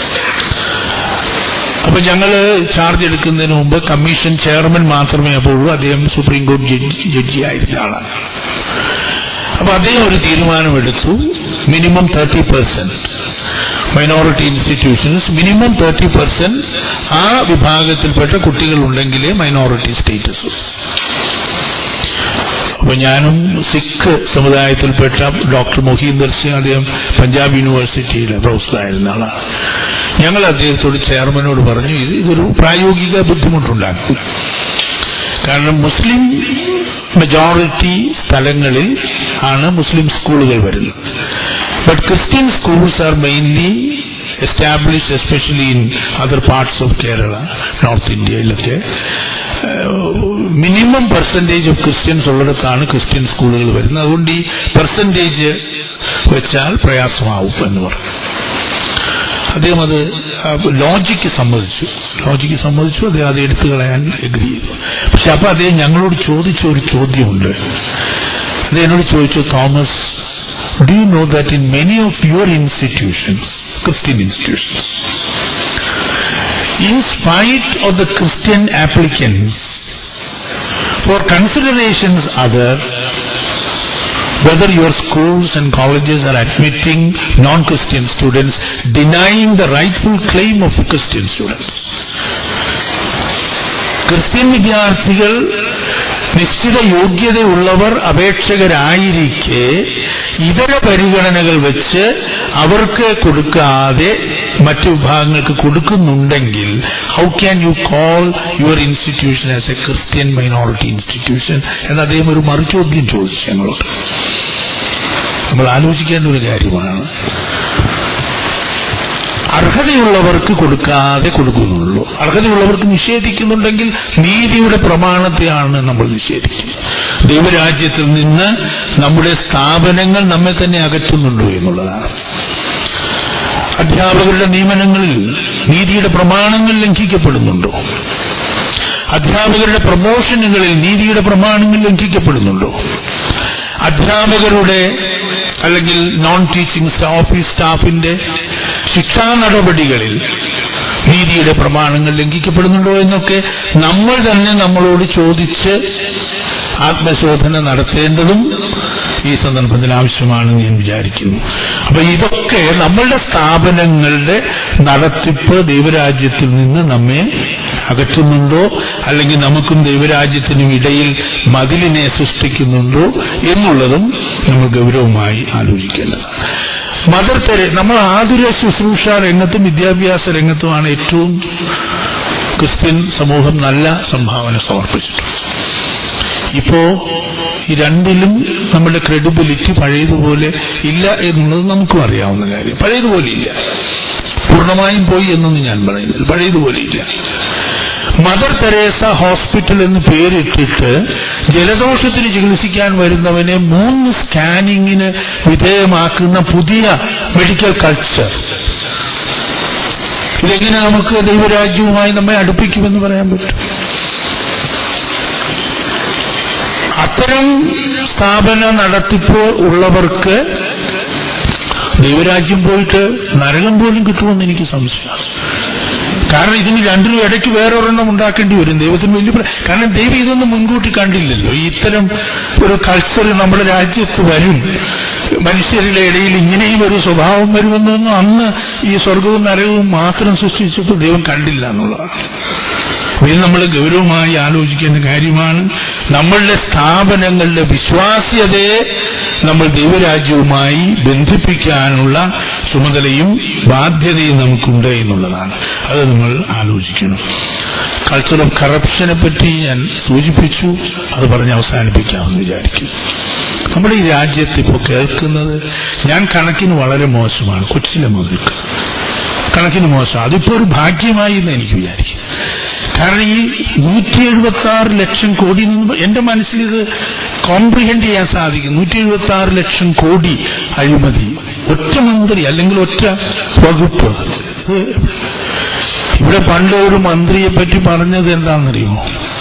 അപ്പൊ ഞങ്ങൾ ചാർജ് എടുക്കുന്നതിന് മുമ്പ് കമ്മീഷൻ ചെയർമാൻ മാത്രമേ അപ്പോഴുള്ളൂ അദ്ദേഹം സുപ്രീം കോടതി ജഡ്ജി ജഡ്ജി ആയിരുന്ന ആളാണ് അപ്പൊ അദ്ദേഹം ഒരു തീരുമാനമെടുത്തു minimum thirty percent minority institutions minimum thirty percent ആ വിഭാഗത്തിൽപ്പെട്ട കുട്ടികൾ ഉണ്ടെങ്കിലേ മൈനോറിറ്റി സ്റ്റേറ്റസ് അപ്പൊ ഞാനും സിഖ് സമുദായത്തിൽപ്പെട്ട ഡോക്ടർ മൊഹീന്ദർ സിംഗ് അദ്ദേഹം പഞ്ചാബ് യൂണിവേഴ്സിറ്റിയിലെ പ്രൊഫസറായിരുന്ന ആളാണ് ഞങ്ങൾ അദ്ദേഹത്തോട് ചെയർമാനോട് പറഞ്ഞു ഇത് ഇതൊരു പ്രായോഗിക ബുദ്ധിമുട്ടുണ്ടാക്കും കാരണം മുസ്ലിം മെജോറിറ്റി സ്ഥലങ്ങളിൽ ആണ് മുസ്ലിം സ്കൂളുകൾ വരുന്നത് but Christian schools are mainly established especially in other parts of Kerala north ഇന്ത്യയിലൊക്കെ മിനിമം പെർസെൻറ്റേജ് ഓഫ് ക്രിസ്ത്യൻസ് ഉള്ളിടത്താണ് ക്രിസ്ത്യൻ സ്കൂളുകൾ വരുന്നത് അതുകൊണ്ട് ഈ പെർസെൻറ്റേജ് വെച്ചാൽ പ്രയാസമാവും എന്ന് പറഞ്ഞു അദ്ദേഹം അത് ലോജിക്ക് സമ്മതിച്ചു ലോജിക്ക് സമ്മതിച്ചു അദ്ദേഹം അത് എടുത്തു കളയാൻ എഗ്രി ചെയ്തു പക്ഷെ അപ്പൊ അദ്ദേഹം ഞങ്ങളോട് ചോദിച്ച ഒരു ചോദ്യമുണ്ട് അദ്ദേഹം എന്നോട് ചോദിച്ചു Thomas do you know that in many of your institutions Christian institutions in spite of the Christian applicants for considerations other whether your schools and colleges are admitting non-Christian students denying the rightful claim of Christian students. Christian വിദ്യാർത്ഥികൾ നിശ്ചിത യോഗ്യതയുള്ളവർ അപേക്ഷകരായിരിക്കെ ഇതര പരിഗണനകൾ വെച്ച് അവർക്ക് കൊടുക്കാതെ മറ്റു വിഭാഗങ്ങൾക്ക് കൊടുക്കുന്നുണ്ടെങ്കിൽ how can you call your institution as a Christian minority institution എന്ന് അദ്ദേഹം ഒരു മറുചോദ്യം ചോദിച്ചു ഞങ്ങളോട് നമ്മൾ ആലോചിക്കേണ്ട ഒരു കാര്യമാണ് അർഹതയുള്ളവർക്ക് കൊടുക്കാതെ കൊടുക്കുന്നുള്ളൂ അർഹതയുള്ളവർക്ക് നിഷേധിക്കുന്നുണ്ടെങ്കിൽ നീതിയുടെ പ്രമാണത്തെയാണ് നമ്മൾ നിഷേധിക്കുന്നത് ദൈവരാജ്യത്തിൽ നിന്ന് നമ്മുടെ സ്ഥാപനങ്ങൾ നമ്മെ തന്നെ അകറ്റുന്നുണ്ടോ എന്നുള്ളതാണ് അധ്യാപകരുടെ നിയമനങ്ങളിൽ നീതിയുടെ പ്രമാണങ്ങൾ ലംഘിക്കപ്പെടുന്നുണ്ടോ അധ്യാപകരുടെ പ്രമോഷനുകളിൽ നീതിയുടെ പ്രമാണങ്ങൾ ലംഘിക്കപ്പെടുന്നുണ്ടോ അധ്യാപകരുടെ അല്ലെങ്കിൽ നോൺ ടീച്ചിങ് ഓഫീസ് സ്റ്റാഫിന്റെ ശിക്ഷാ നടപടികളിൽ നീതിയുടെ പ്രമാണങ്ങൾ ലംഘിക്കപ്പെടുന്നുണ്ടോ എന്നൊക്കെ നമ്മൾ തന്നെ നമ്മളോട് ചോദിച്ച് ആത്മശോധന നടത്തേണ്ടതും ഈ സന്ദർഭത്തിൽ ആവശ്യമാണെന്ന് ഞാൻ വിചാരിക്കുന്നു അപ്പൊ ഇതൊക്കെ നമ്മളുടെ സ്ഥാപനങ്ങളുടെ നടത്തിപ്പ് ദൈവരാജ്യത്തിൽ നിന്ന് നമ്മെ അകറ്റുന്നുണ്ടോ അല്ലെങ്കിൽ നമുക്കും ദൈവരാജ്യത്തിനും ഇടയിൽ മതിലിനെ സൃഷ്ടിക്കുന്നുണ്ടോ എന്നുള്ളതും നമ്മൾ ഗൗരവമായി ആലോചിക്കേണ്ടതാണ് മദർ തെര നമ്മൾ ആതുര ശുശ്രൂഷ രംഗത്തും വിദ്യാഭ്യാസ രംഗത്തുമാണ് ഏറ്റവും ക്രിസ്ത്യൻ സമൂഹം നല്ല സംഭാവന സമർപ്പിച്ചിട്ടുള്ളത് ഇപ്പോ ഈ രണ്ടിലും നമ്മുടെ ക്രെഡിബിലിറ്റി പഴയതുപോലെ ഇല്ല എന്നുള്ളത് നമുക്കും അറിയാവുന്ന കാര്യം പഴയതുപോലെ ഇല്ല പൂർണ്ണമായും പോയി എന്നൊന്നും ഞാൻ പറയുന്നില്ല പഴയതുപോലെ ഇല്ല മദർ തെരേസ ഹോസ്പിറ്റൽ എന്ന് പേരിട്ടിട്ട് ജലദോഷത്തിന് ചികിത്സിക്കാൻ വരുന്നവനെ മൂന്ന് സ്കാനിങ്ങിന് വിധേയമാക്കുന്ന പുതിയ മെഡിക്കൽ കൾച്ചർ ഇതെങ്ങനെ നമുക്ക് ദൈവരാജ്യവുമായി നമ്മെ അടുപ്പിക്കുമെന്ന് പറയാൻ പറ്റും അത്തരം സ്ഥാപന നടത്തിപ്പ് ഉള്ളവർക്ക് ദൈവരാജ്യം പോയിട്ട് നരകം പോലും കിട്ടുമെന്ന് എനിക്ക് സംശയമാണ് കാരണം ഇതിന് രണ്ടിനും ഇടയ്ക്ക് വേറൊരെണ്ണം ഉണ്ടാക്കേണ്ടി വരും ദൈവത്തിന് വലിയ പ്ര- കാരണം ദൈവം ഇതൊന്നും മുൻകൂട്ടി കണ്ടില്ലല്ലോ ഈ ഇത്തരം ഒരു കൾച്ചർ നമ്മുടെ രാജ്യത്ത് വരും മനുഷ്യരുടെ ഇടയിൽ ഇങ്ങനെയും ഒരു സ്വഭാവം വരുമെന്നൊന്നും അന്ന് ഈ സ്വർഗവും നരകവും മാത്രം സൃഷ്ടിച്ചപ്പോൾ ദൈവം കണ്ടില്ല എന്നുള്ളതാണ് ഇത് നമ്മൾ ഗൗരവമായി ആലോചിക്കേണ്ട കാര്യമാണ് നമ്മളുടെ സ്ഥാപനങ്ങളുടെ വിശ്വാസ്യതയെ നമ്മൾ ദൈവരാജ്യവുമായി ബന്ധിപ്പിക്കാനുള്ള ചുമതലയും ബാധ്യതയും നമുക്കുണ്ട് എന്നുള്ളതാണ് അത് നമ്മൾ ആലോചിക്കണം കൾച്ചർ ഓഫ് കറപ്ഷനെ പറ്റി ഞാൻ സൂചിപ്പിച്ചു അത് പറഞ്ഞ് അവസാനിപ്പിക്കാമെന്ന് വിചാരിക്കുന്നു നമ്മുടെ ഈ രാജ്യത്ത് ഇപ്പോൾ കേൾക്കുന്നത് ഞാൻ കണക്കിന് വളരെ മോശമാണ് കൊച്ചിലെ മുതൽക്ക് കണക്കിന് മോശം അതിപ്പോ ഒരു ഭാഗ്യമായി എന്ന് എനിക്ക് വിചാരിക്കും കാരണം ഈ നൂറ്റി എഴുപത്തി ആറ് ലക്ഷം കോടി എന്ന് എന്റെ മനസ്സിൽ ഇത് കോംപ്രിഹെൻഡ് ചെയ്യാൻ സാധിക്കും നൂറ്റി എഴുപത്തി ആറ് ലക്ഷം കോടി അഴിമതി ഒറ്റ മന്ത്രി അല്ലെങ്കിൽ ഒറ്റ വകുപ്പ് ഇത് ഇവിടെ പണ്ട് ഒരു മന്ത്രിയെ പറ്റി പറഞ്ഞത് എന്താണെന്നറിയുമോ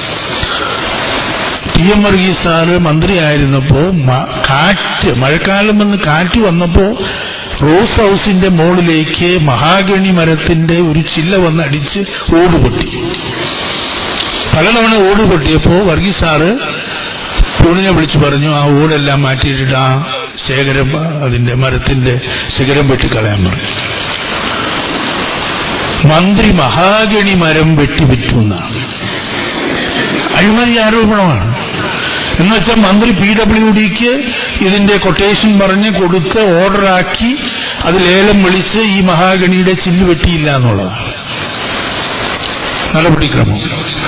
ടി എം വർഗീസ് സാറ് മന്ത്രിയായിരുന്നപ്പോ മ- കാറ്റ് മഴക്കാലം വന്ന് കാറ്റ് വന്നപ്പോ റോസ് ഹൗസിന്റെ മുകളിലേക്ക് മഹാഗണി മരത്തിന്റെ ഒരു ചില്ല വന്ന് അടിച്ച് ഓട് പൊട്ടി പലതവണ ഓട് പൊട്ടിയപ്പോ വർഗീസ് സാറ് ടൂണിനെ വിളിച്ചു പറഞ്ഞു ആ ഓടെല്ലാം മാറ്റിയിട്ടിട്ട് ആ ശേഖരം അതിന്റെ മരത്തിന്റെ ശിഖരം വെട്ടിക്കളയാൻ പറഞ്ഞു മന്ത്രി മഹാഗണി മരം വെട്ടിവിറ്റു എന്നാണ് അഴിമതി ആരോപണമാണ് എന്ന് വെച്ചാൽ മന്ത്രി പി ഡബ്ല്യു ഡിക്ക് ഇതിന്റെ കൊട്ടേഷൻ പറഞ്ഞ് കൊടുത്ത് ഓർഡറാക്കി അത് ലേലം വിളിച്ച് ഈ മഹാഗണിയുടെ ചില്ല് വെട്ടിയില്ല എന്നുള്ളതാണ് നടപടിക്രമം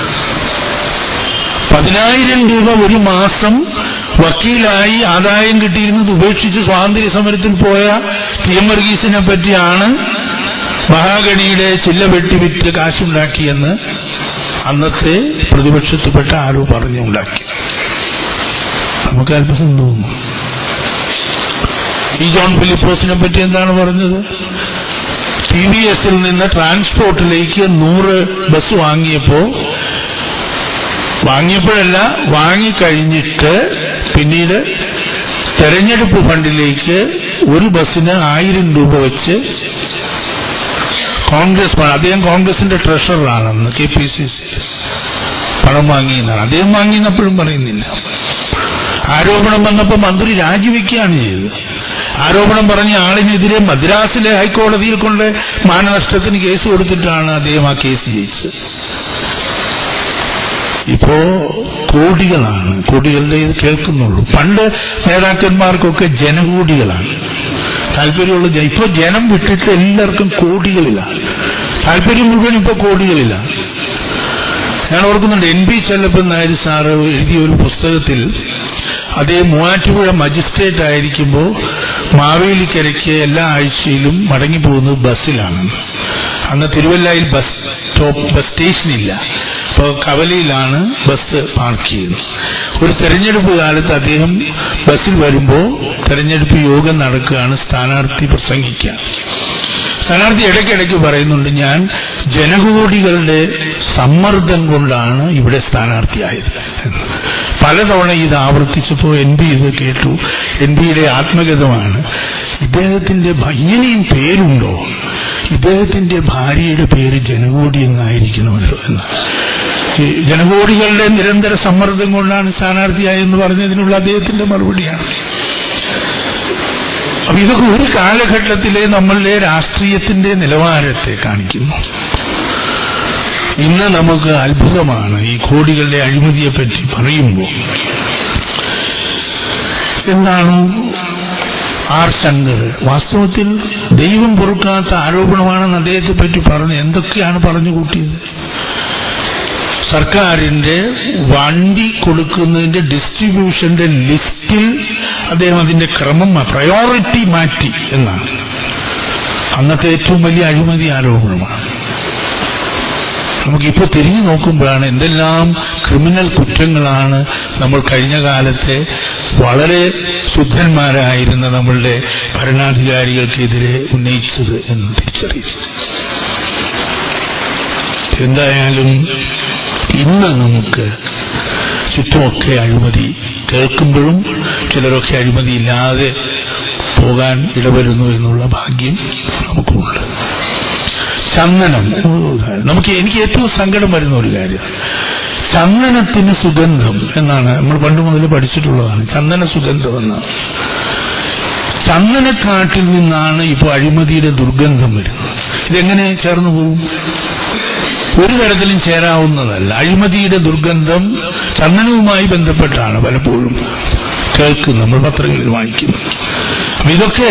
പതിനായിരം രൂപ ഒരു മാസം വക്കീലായി ആദായം കിട്ടിയിരുന്നത് ഉപേക്ഷിച്ച് സ്വാതന്ത്ര്യ സമരത്തിൽ പോയ ടി എം വർഗീസിനെ പറ്റിയാണ് മഹാഗണിയുടെ ചില്ല വെട്ടിവിറ്റ് കാശുണ്ടാക്കിയെന്ന് അന്നത്തെ പ്രതിപക്ഷത്തിൽപ്പെട്ട ആരോ പറഞ്ഞുണ്ടാക്കി നമുക്ക് അല്പസം തോന്നുന്നു ഈ ജോൺ ഫിലിപ്പോസിനെ പറ്റി എന്താണ് പറഞ്ഞത് ടി വി എസിൽ നിന്ന് ട്രാൻസ്പോർട്ടിലേക്ക് നൂറ് ബസ് വാങ്ങിയപ്പോ വാങ്ങിയപ്പോഴല്ല വാങ്ങിക്കഴിഞ്ഞിട്ട് പിന്നീട് തെരഞ്ഞെടുപ്പ് ഫണ്ടിലേക്ക് ഒരു ബസ്സിന് ആയിരം രൂപ വെച്ച് കോൺഗ്രസ് പണം അദ്ദേഹം കോൺഗ്രസിന്റെ ട്രഷററാണെന്ന് കെ പി സി സി പണം വാങ്ങിയെന്നാണ് അദ്ദേഹം വാങ്ങിയെന്നപ്പോഴും പറയുന്നില്ല ആരോപണം വന്നപ്പോൾ മന്ത്രി രാജിവെക്കുകയാണ് ചെയ്തത് ആരോപണം പറഞ്ഞ ആളിനെതിരെ മദ്രാസിലെ ഹൈക്കോടതിയിൽ കൊണ്ട് മാനനഷ്ടത്തിന് കേസ് കൊടുത്തിട്ടാണ് അദ്ദേഹം ആ കേസ് ജയിച്ചത് ഇപ്പോ കോടികളാണ് കോടികളുടെ ഇത് കേൾക്കുന്നുള്ളൂ പണ്ട് നേതാക്കന്മാർക്കൊക്കെ ജനകോടികളാണ് താല്പര്യമുള്ള ജ- ഇപ്പൊ ജനം വിട്ടിട്ട് എല്ലാവർക്കും കോടികളിലാണ് താല്പര്യം മുഴുവൻ ഇപ്പൊ കോടികളിലാണ് ഞാൻ ഓർക്കുന്നുണ്ട് N P Chellappan Nair sir എഴുതിയ ഒരു പുസ്തകത്തിൽ അദ്ദേഹം മൂവാറ്റുപുഴ മജിസ്ട്രേറ്റ് ആയിരിക്കുമ്പോൾ മാവേലിക്കരയ്ക്ക് എല്ലാ ആഴ്ചയിലും മടങ്ങിപ്പോകുന്നത് ബസ്സിലാണ് അന്ന് തിരുവല്ലയിൽ ബസ് സ്റ്റോപ്പ് ബസ് സ്റ്റേഷനില്ല അപ്പോൾ കവലയിലാണ് ബസ് പാർക്ക് ചെയ്യുന്നത് ഒരു തെരഞ്ഞെടുപ്പ് കാലത്ത് അദ്ദേഹം ബസ്സിൽ വരുമ്പോൾ തെരഞ്ഞെടുപ്പ് യോഗം നടക്കുകയാണ് സ്ഥാനാർത്ഥി പ്രസംഗിക്കുക സ്ഥാനാർത്ഥി ഇടയ്ക്കിടയ്ക്ക് പറയുന്നുണ്ട് ഞാൻ ജനകോടികളുടെ സമ്മർദ്ദം കൊണ്ടാണ് ഇവിടെ സ്ഥാനാർത്ഥിയായത് എന്ന്. പലതവണ ഇത് ആവർത്തിച്ചപ്പോൾ എൻ ബി ഇത് കേട്ടു എൻ ബിയുടെ ആത്മഗതമാണ് ഇദ്ദേഹത്തിന്റെ ഭ- ഇങ്ങനെയും പേരുണ്ടോ ഇദ്ദേഹത്തിന്റെ ഭാര്യയുടെ പേര് ജനകോടി എന്നായിരിക്കണമല്ലോ എന്ന് ഈ ജനകോടികളുടെ നിരന്തര സമ്മർദ്ദം കൊണ്ടാണ് സ്ഥാനാർത്ഥിയായെന്ന് പറഞ്ഞതിനുള്ള അദ്ദേഹത്തിന്റെ മറുപടിയാണ് അപ്പൊ ഇതൊക്കെ ഒരു കാലഘട്ടത്തിലെ നമ്മളുടെ രാഷ്ട്രീയത്തിന്റെ നിലവാരത്തെ കാണിക്കുന്നു ഇന്ന് നമുക്ക് അത്ഭുതമാണ് ഈ കോടികളുടെ അഴിമതിയെ പറ്റി പറയുമ്പോൾ എന്താണ് ആർ ശങ്കർ വാസ്തവത്തിൽ ദൈവം പൊറുക്കാത്ത ആരോപണമാണെന്ന് അദ്ദേഹത്തെ പറ്റി പറഞ്ഞു എന്തൊക്കെയാണ് പറഞ്ഞു കൂട്ടിയത് സർക്കാരിന്റെ വണ്ടി കൊടുക്കുന്നതിന്റെ ഡിസ്ട്രിബ്യൂഷന്റെ ലിസ്റ്റിൽ അദ്ദേഹം അതിന്റെ ക്രമം പ്രയോറിറ്റി മാറ്റി എന്നാണ് അന്നത്തെ ഏറ്റവും വലിയ അഴിമതി ആരോപണമാണ് നമുക്കിപ്പോ തിരിഞ്ഞു നോക്കുമ്പോഴാണ് എന്തെല്ലാം ക്രിമിനൽ കുറ്റങ്ങളാണ് നമ്മൾ കഴിഞ്ഞ കാലത്തെ വളരെ ശുദ്ധന്മാരായിരുന്ന നമ്മളുടെ ഭരണാധികാരികൾക്കെതിരെ ഉന്നയിച്ചത് എന്ന് തിരിച്ചറിയുന്നു എന്തായാലും ഇന്ന് നമുക്ക് ചുറ്റുമൊക്കെ അഴിമതി കേൾക്കുമ്പോഴും ചിലരൊക്കെ അഴിമതി ഇല്ലാതെ പോകാൻ ഇടവരുന്നു എന്നുള്ള ഭാഗ്യം നമുക്കുണ്ട് ചന്ദനം നമുക്ക് എനിക്ക് ഏറ്റവും സങ്കടം വരുന്ന ഒരു കാര്യം ചന്ദനത്തിന് സുഗന്ധം എന്നാണ് നമ്മൾ പണ്ട് മുതൽ പഠിച്ചിട്ടുള്ളതാണ് ചന്ദന സുഗന്ധം എന്നാണ് ചന്ദനക്കാട്ടിൽ നിന്നാണ് ഇപ്പോൾ അഴിമതിയുടെ ദുർഗന്ധം വരുന്നത് ഇതെങ്ങനെ ചേർന്നു പോകും ഒരു തരത്തിലും ചേരാവുന്നതല്ല അഴിമതിയുടെ ദുർഗന്ധം ചന്ദനവുമായി ബന്ധപ്പെട്ടാണ് പലപ്പോഴും കേൾക്കുന്നത് നമ്മൾ പത്രങ്ങളിൽ വായിക്കുന്നത് അപ്പൊ ഇതൊക്കെ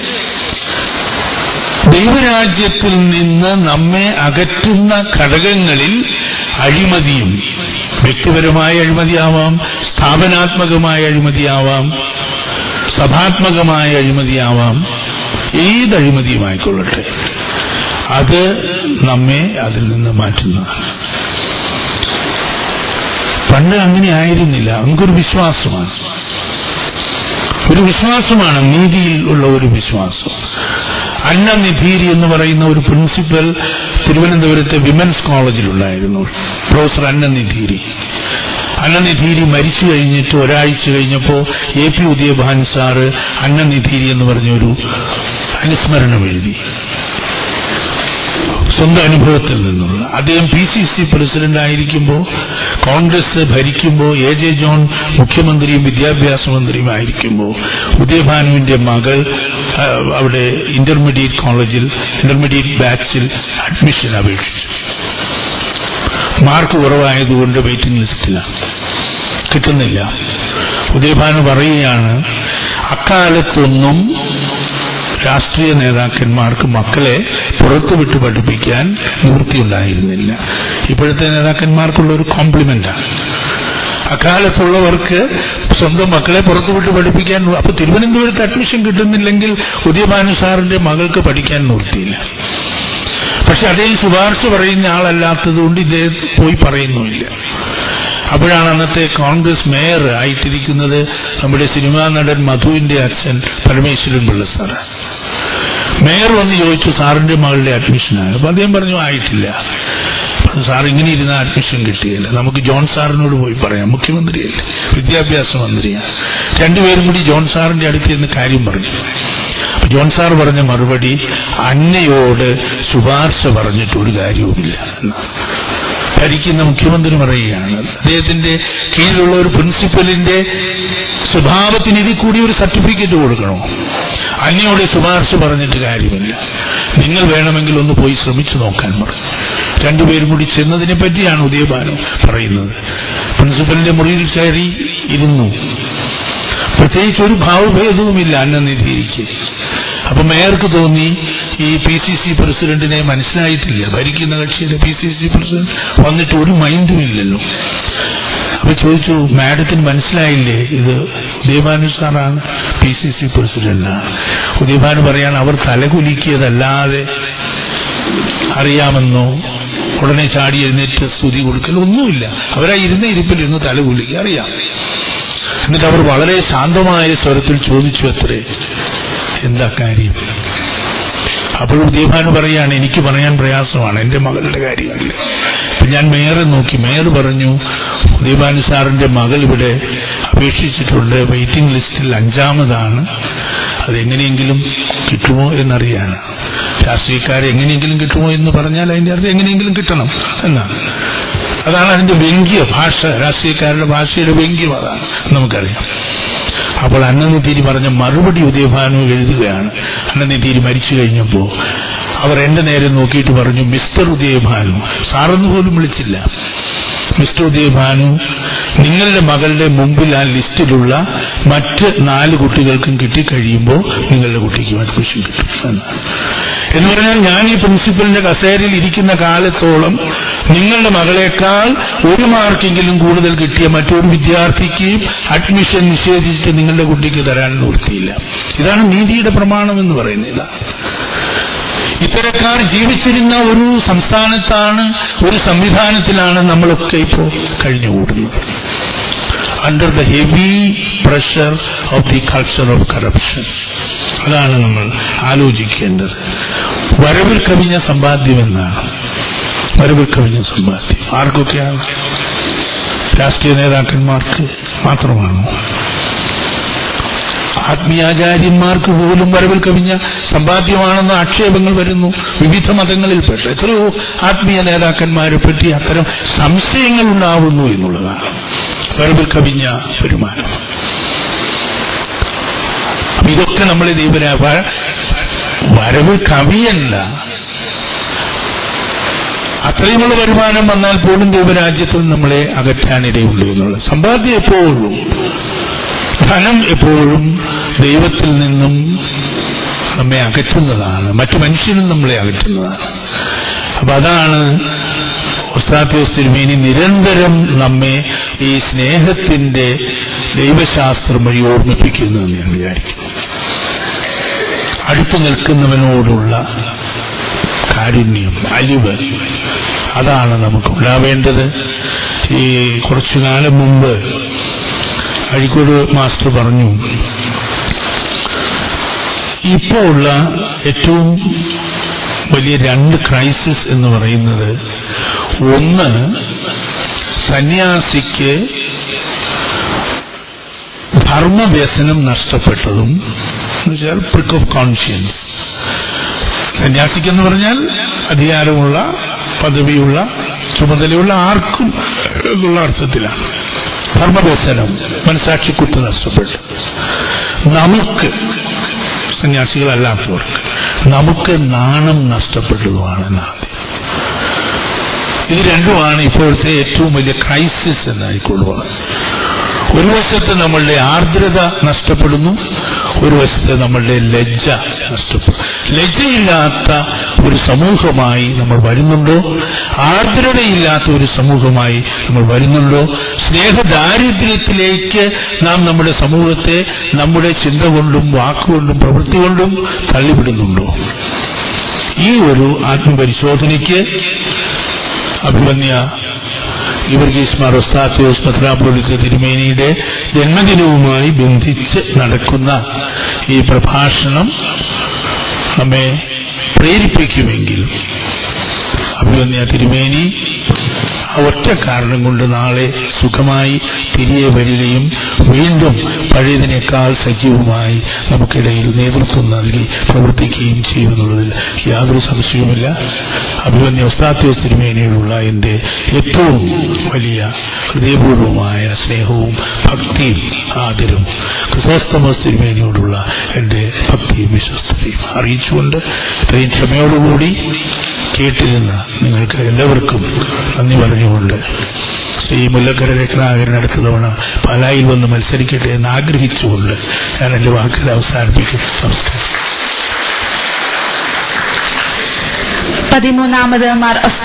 ദൈവരാജ്യത്തിൽ നിന്ന് നമ്മെ അകറ്റുന്ന ഘടകങ്ങളിൽ അഴിമതിയും വ്യക്തിപരമായ അഴിമതിയാവാം സ്ഥാപനാത്മകമായ അഴിമതിയാവാം സഭാത്മകമായ അഴിമതിയാവാം ഏത് അഴിമതിയുമായിക്കൊള്ളട്ടെ അത് നമ്മെ അതിൽ നിന്ന് മാറ്റുന്നതാണ് പണ്ട് അങ്ങനെ ആയിരുന്നില്ല നമുക്കൊരു വിശ്വാസമാണ് ഒരു വിശ്വാസമാണ് നീതിയിൽ ഉള്ള ഒരു വിശ്വാസം അന്നനിധീരി എന്ന് പറയുന്ന ഒരു പ്രിൻസിപ്പൽ തിരുവനന്തപുരത്തെ വിമൻസ് കോളേജിലുണ്ടായിരുന്നു പ്രൊഫസർ അന്നനിധീരി അന്നനിധീരി മരിച്ചു കഴിഞ്ഞിട്ട് ഒരാഴ്ച കഴിഞ്ഞപ്പോൾ എ പി ഉദയഭാൻ സാറ് അന്നനിധീരി എന്ന് പറഞ്ഞൊരു അനുസ്മരണം എഴുതി സ്വന്തം അനുഭവത്തിൽ നിന്നുള്ള അദ്ദേഹം പി സി സി പ്രസിഡന്റ് ആയിരിക്കുമ്പോൾ കോൺഗ്രസ് ഭരിക്കുമ്പോൾ എ ജെ ജോൺ മുഖ്യമന്ത്രിയും വിദ്യാഭ്യാസ മന്ത്രിയും ആയിരിക്കുമ്പോൾ ഉദയഭാനുവിന്റെ മകൾ ആ, അവിടെ ഇന്റർമീഡിയറ്റ് കോളേജിൽ ഇന്റർമീഡിയറ്റ് ബാച്ചിൽ അഡ്മിഷൻ അപേക്ഷിച്ചു മാർക്ക് കുറവായതുകൊണ്ട് വെയിറ്റിംഗ് ലിസ്റ്റിലാണ് കിട്ടുന്നില്ല ഉദയഭാനു പറയുകയാണ് അക്കാലത്തൊന്നും രാഷ്ട്രീയ നേതാക്കന്മാർക്ക് മക്കളെ പുറത്തുവിട്ട് പഠിപ്പിക്കാൻ നിവൃത്തിയുണ്ടായിരുന്നില്ല ഇപ്പോഴത്തെ നേതാക്കന്മാർക്കുള്ള ഒരു കോംപ്ലിമെന്റാണ് അക്കാലത്തുള്ളവർക്ക് സ്വന്തം മക്കളെ പുറത്തുവിട്ട് പഠിപ്പിക്കാൻ അപ്പൊ തിരുവനന്തപുരത്ത് അഡ്മിഷൻ കിട്ടുന്നില്ലെങ്കിൽ ഉദയഭാനു സാറിന്റെ മകൾക്ക് പഠിക്കാൻ നിവൃത്തിയില്ല പക്ഷെ അദ്ദേഹം ശുപാർശ പറയുന്ന ആളല്ലാത്തതുകൊണ്ട് ഇദ്ദേഹം പോയി പറയുന്നുമില്ല അപ്പോഴാണ് അന്നത്തെ കോൺഗ്രസ് മേയർ ആയിട്ടിരിക്കുന്നത് നമ്മുടെ സിനിമാ നടൻ മധുവിന്റെ അച്ഛൻ പരമേശ്വരൻ പിള്ള സാറ് മേയർ വന്ന് ചോദിച്ചു സാറിന്റെ മകളുടെ അഡ്മിഷനാണ് അപ്പൊ അദ്ദേഹം പറഞ്ഞു ആയിട്ടില്ല അപ്പൊ സാർ ഇങ്ങനെ ഇരുന്ന അഡ്മിഷൻ കിട്ടിയില്ല നമുക്ക് ജോൺ സാറിനോട് പോയി പറയാം മുഖ്യമന്ത്രിയല്ലേ വിദ്യാഭ്യാസ മന്ത്രിയാണ് രണ്ടുപേരും കൂടി ജോൺ സാറിന്റെ അടുത്ത് ഇരുന്ന് കാര്യം പറഞ്ഞു അപ്പൊ ജോൺ സാർ പറഞ്ഞ മറുപടി അന്നയോട് ശുപാർശ പറഞ്ഞിട്ട് ഒരു കാര്യവുമില്ല എന്നാണ് ഭരിക്കുന്ന മുഖ്യമന്ത്രി പറയുകയാണ് അദ്ദേഹത്തിന്റെ കീഴിലുള്ള ഒരു പ്രിൻസിപ്പലിന്റെ സ്വഭാവത്തിന് ഇതിൽ കൂടി ഒരു സർട്ടിഫിക്കറ്റ് കൊടുക്കണോ അന്യോട് ശുപാർശ പറഞ്ഞിട്ട് കാര്യമില്ല നിങ്ങൾ വേണമെങ്കിൽ ഒന്ന് പോയി ശ്രമിച്ചു നോക്കാൻ പറഞ്ഞു രണ്ടുപേരും കൂടി ചെന്നതിനെ പറ്റിയാണ് ഉദയഭാനു പറയുന്നത് പ്രിൻസിപ്പലിന്റെ മുറിയിൽ കയറി ഇരുന്നു പ്രത്യേകിച്ച് ഒരു ഭാവഭേദവുമില്ല അന്നനിധിക്ക് അപ്പൊ മേയർക്ക് തോന്നി ഈ പി സി സി പ്രസിഡന്റിനെ മനസ്സിലായിട്ടില്ല ഭരിക്കുന്ന കക്ഷിയുടെ പി സി സി പ്രസിഡന്റ് വന്നിട്ട് ഒരു മൈൻഡും ഇല്ലല്ലോ അപ്പൊ ചോദിച്ചു മാഡത്തിന് മനസ്സിലായില്ലേ ഇത് ഉദയഭാനു സാറാണ് പി സി സി പ്രസിഡന്റാണ് ഉദയഭാനു പറയാണ് അവർ തലകുലുക്കിയതല്ലാതെ അറിയാമെന്നോ ഉടനെ ചാടി എഴുന്നേറ്റ് സ്തുതി കൊടുക്കൽ ഒന്നുമില്ല അവരാ ഇരുന്ന ഇരിപ്പിലിരുന്ന് തലകുലുക്കി അറിയാം എന്നിട്ട് അവർ വളരെ ശാന്തമായ സ്വരത്തിൽ ചോദിച്ചു അത്രേ എന്താ കാര്യം അപ്പോൾ ദീപാന് പറയാണ് എനിക്ക് പറയാൻ പ്രയാസമാണ് എന്റെ മകളുടെ കാര്യമല്ല അപ്പൊ ഞാൻ മേയറെ നോക്കി മേയർ പറഞ്ഞു ദീപാനു സാറിന്റെ മകൾ ഇവിടെ അപേക്ഷിച്ചിട്ടുണ്ട് വെയിറ്റിംഗ് ലിസ്റ്റിൽ അഞ്ചാമതാണ് അതെങ്ങനെയെങ്കിലും കിട്ടുമോ എന്നറിയാണ് രാഷ്ട്രീയക്കാരെ എങ്ങനെയെങ്കിലും കിട്ടുമോ എന്ന് പറഞ്ഞാൽ അതിന്റെ അർത്ഥം എങ്ങനെയെങ്കിലും കിട്ടണം എന്നാണ് അതാണ് അതിന്റെ വ്യംഗ്യ ഭാഷ രാഷ്ട്രീയക്കാരുടെ ഭാഷയുടെ വ്യംഗ്യം അതാണ് നമുക്കറിയാം അപ്പോൾ അന്നനിധീരി പറഞ്ഞ മറുപടി ഉദയഭാനു എഴുതുകയാണ് അന്നനിധീരി മരിച്ചു കഴിഞ്ഞപ്പോ അവർ എന്റെ നേരെ നോക്കിയിട്ട് പറഞ്ഞു മിസ്റ്റർ ഉദയഭാനു സാറെന്ന് പോലും വിളിച്ചില്ല മിസ്റ്റർ ഉദയഭാനു നിങ്ങളുടെ മകളുടെ മുമ്പിൽ ആ ലിസ്റ്റിലുള്ള മറ്റ് നാല് കുട്ടികൾക്കും കിട്ടിക്കഴിയുമ്പോൾ നിങ്ങളുടെ കുട്ടിക്ക് അഡ്മിഷൻ കിട്ടും എന്നാണ് എന്ന് പറഞ്ഞാൽ ഞാൻ ഈ പ്രിൻസിപ്പലിന്റെ കസേരയിൽ ഇരിക്കുന്ന കാലത്തോളം നിങ്ങളുടെ മകളെക്കാൾ ഒരു മാർക്കെങ്കിലും കൂടുതൽ കിട്ടിയ മറ്റൊരു വിദ്യാർത്ഥിക്ക് അഡ്മിഷൻ നിഷേധിച്ചിട്ട് നിങ്ങളുടെ കുട്ടിക്ക് തരാൻ നിവൃത്തിയില്ല ഇതാണ് നീതിയുടെ പ്രമാണം എന്ന് പറയുന്നത് ഇതാണ് ഇത്തരക്കാർ ജീവിച്ചിരുന്ന ഒരു സംസ്ഥാനത്താണ് ഒരു സംവിധാനത്തിലാണ് നമ്മളൊക്കെ ഇപ്പോൾ കഴിഞ്ഞുകൂടുന്നത് under the heavy pressure of the culture of corruption അതാണ് നമ്മൾ ആലോചിക്കേണ്ടത് വരവിൽ കവിഞ്ഞ സമ്പാദ്യമെന്നാണ് വരവിൽ കവിഞ്ഞ സമ്പാദ്യം ആർക്കൊക്കെയാണ് രാഷ്ട്രീയ നേതാക്കന്മാർക്ക് മാത്രമാണോ ആത്മീയാചാര്യന്മാർക്ക് പോലും വരവിൽ കവിഞ്ഞ സമ്പാദ്യമാണെന്ന് ആക്ഷേപങ്ങൾ വരുന്നു വിവിധ മതങ്ങളിൽപ്പെട്ട് എത്രയോ ആത്മീയ നേതാക്കന്മാരെ പറ്റി അത്തരം സംശയങ്ങൾ ഉണ്ടാവുന്നു എന്നുള്ളതാണ് വരവിൽ കവിഞ്ഞ വരുമാനം ഇതൊക്കെ നമ്മളെ ദൈവരാ വരവ് കവിയല്ല അത്രയുമുള്ള വരുമാനം വന്നാൽ പോലും ദൈവരാജ്യത്തിൽ നമ്മളെ അകറ്റാനിടയുള്ളൂ എന്നുള്ളത് സമ്പാദ്യം എപ്പോഴും ധനം എപ്പോഴും ദൈവത്തിൽ നിന്നും നമ്മെ അകറ്റുന്നതാണ് മറ്റു മനുഷ്യനും നമ്മളെ അകറ്റുന്നതാണ് അപ്പൊ അതാണ് ഉസ്താത്യോസ് തിരുമേനി നിരന്തരം നമ്മെ ഈ സ്നേഹത്തിന്റെ ദൈവശാസ്ത്രം വഴി ഓർമ്മിപ്പിക്കുന്നു എന്ന് ഞാൻ വിചാരിക്കുന്നു അടുത്തു നിൽക്കുന്നവനോടുള്ള കാരുണ്യം അലിവ് അതാണ് നമുക്ക് ഉണ്ടാവേണ്ടത് ഈ കുറച്ചു കാലം മുമ്പ് അഴിക്കോട് മാസ്റ്റർ പറഞ്ഞു ഇപ്പോൾ ഉള്ള ഏറ്റവും വലിയ രണ്ട് ക്രൈസിസ് എന്ന് പറയുന്നത് ഒന്ന് സന്യാസിക്ക് ധർമ്മവ്യസനം നഷ്ടപ്പെട്ടതും എന്നുവെച്ചാൽ പ്രിക്ക് ഓഫ് കോൺഷ്യൻസ് സന്യാസിക്കെന്ന് പറഞ്ഞാൽ അധികാരമുള്ള പദവിയുള്ള ചുമതലയുള്ള ആർക്കും എന്നുള്ള അർത്ഥത്തിലാണ് ധർമ്മവ്യസനം മനസാക്ഷിക്കുത്ത് നഷ്ടപ്പെട്ടു നമുക്ക് സന്യാസികളല്ലാത്തവർക്ക് നമുക്ക് നാണം നഷ്ടപ്പെട്ടതുമാണ് എന്നാദ്യം ഇത് രണ്ടുമാണ് ഇപ്പോഴത്തെ ഏറ്റവും വലിയ ക്രൈസിസ് എന്നായിക്കൊള്ളുക ഒരു വശത്ത് നമ്മളുടെ ആർദ്രത നഷ്ടപ്പെടുന്നു ഒരു വശത്ത് നമ്മളുടെ ലജ്ജ നഷ്ടപ്പെടും ലജ്ജയില്ലാത്ത ഒരു സമൂഹമായി നമ്മൾ വരുന്നുണ്ടോ ആർദ്രതയില്ലാത്ത ഒരു സമൂഹമായി നമ്മൾ വരുന്നുണ്ടോ സ്നേഹദാരിദ്ര്യത്തിലേക്ക് നാം നമ്മുടെ സമൂഹത്തെ നമ്മുടെ ചിന്ത കൊണ്ടും വാക്കുകൊണ്ടും പ്രവൃത്തി കൊണ്ടും തള്ളിവിടുന്നുണ്ടോ ഈ ഒരു ആത്മപരിശോധനയ്ക്ക് അഭിമന്യ ഇവർഗീസ്മാർ ഒസ്താത്യോസ് മെത്രാപോലിത്ത തിരുമേനിയുടെ ജന്മദിനവുമായി ബന്ധിച്ച് നടക്കുന്ന ഈ പ്രഭാഷണം നമ്മെ പ്രേരിപ്പിക്കുമെങ്കിൽ അഭിമന്യ തിരുമേനി ആ ഒറ്റ കാരണം കൊണ്ട് നാളെ സുഖമായി തിരികെ വരികയും വീണ്ടും പഴയതിനേക്കാൾ സജീവമായി നമുക്കിടയിൽ നേതൃത്വം നൽകി പ്രവർത്തിക്കുകയും ചെയ്യുമെന്നുള്ളതിൽ യാതൊരു സംശയവുമില്ല അഭിമന്യ ഉസ്താത്യോസ് തിരുമേനിയോടുള്ള എൻ്റെ ഏറ്റവും വലിയ ഹൃദയപൂർവമായ സ്നേഹവും ഭക്തിയും ആദരവും ക്രിസോസ്തമോസ് തിരുമേനിയോടുള്ള എൻ്റെ ഭക്തിയും സ്ഥാനാർത്ഥിയും അറിയിച്ചുകൊണ്ട് ഇത്രയും ക്ഷമയോടുകൂടി കേട്ടിരുന്ന നിങ്ങൾക്ക് എല്ലാവർക്കും നന്ദി പറഞ്ഞുകൊണ്ട് ശ്രീ മുല്ലക്കര രത്നാകരൻ അടുത്ത തവണ പാലായിൽ വന്ന് മത്സരിക്കട്ടെ എന്ന് ആഗ്രഹിച്ചുകൊണ്ട് ഞാൻ എന്റെ വാക്കുകൾ അവസാനിപ്പിക്കുന്നു നമസ്കാരം പതിമൂന്നാമത് മാർ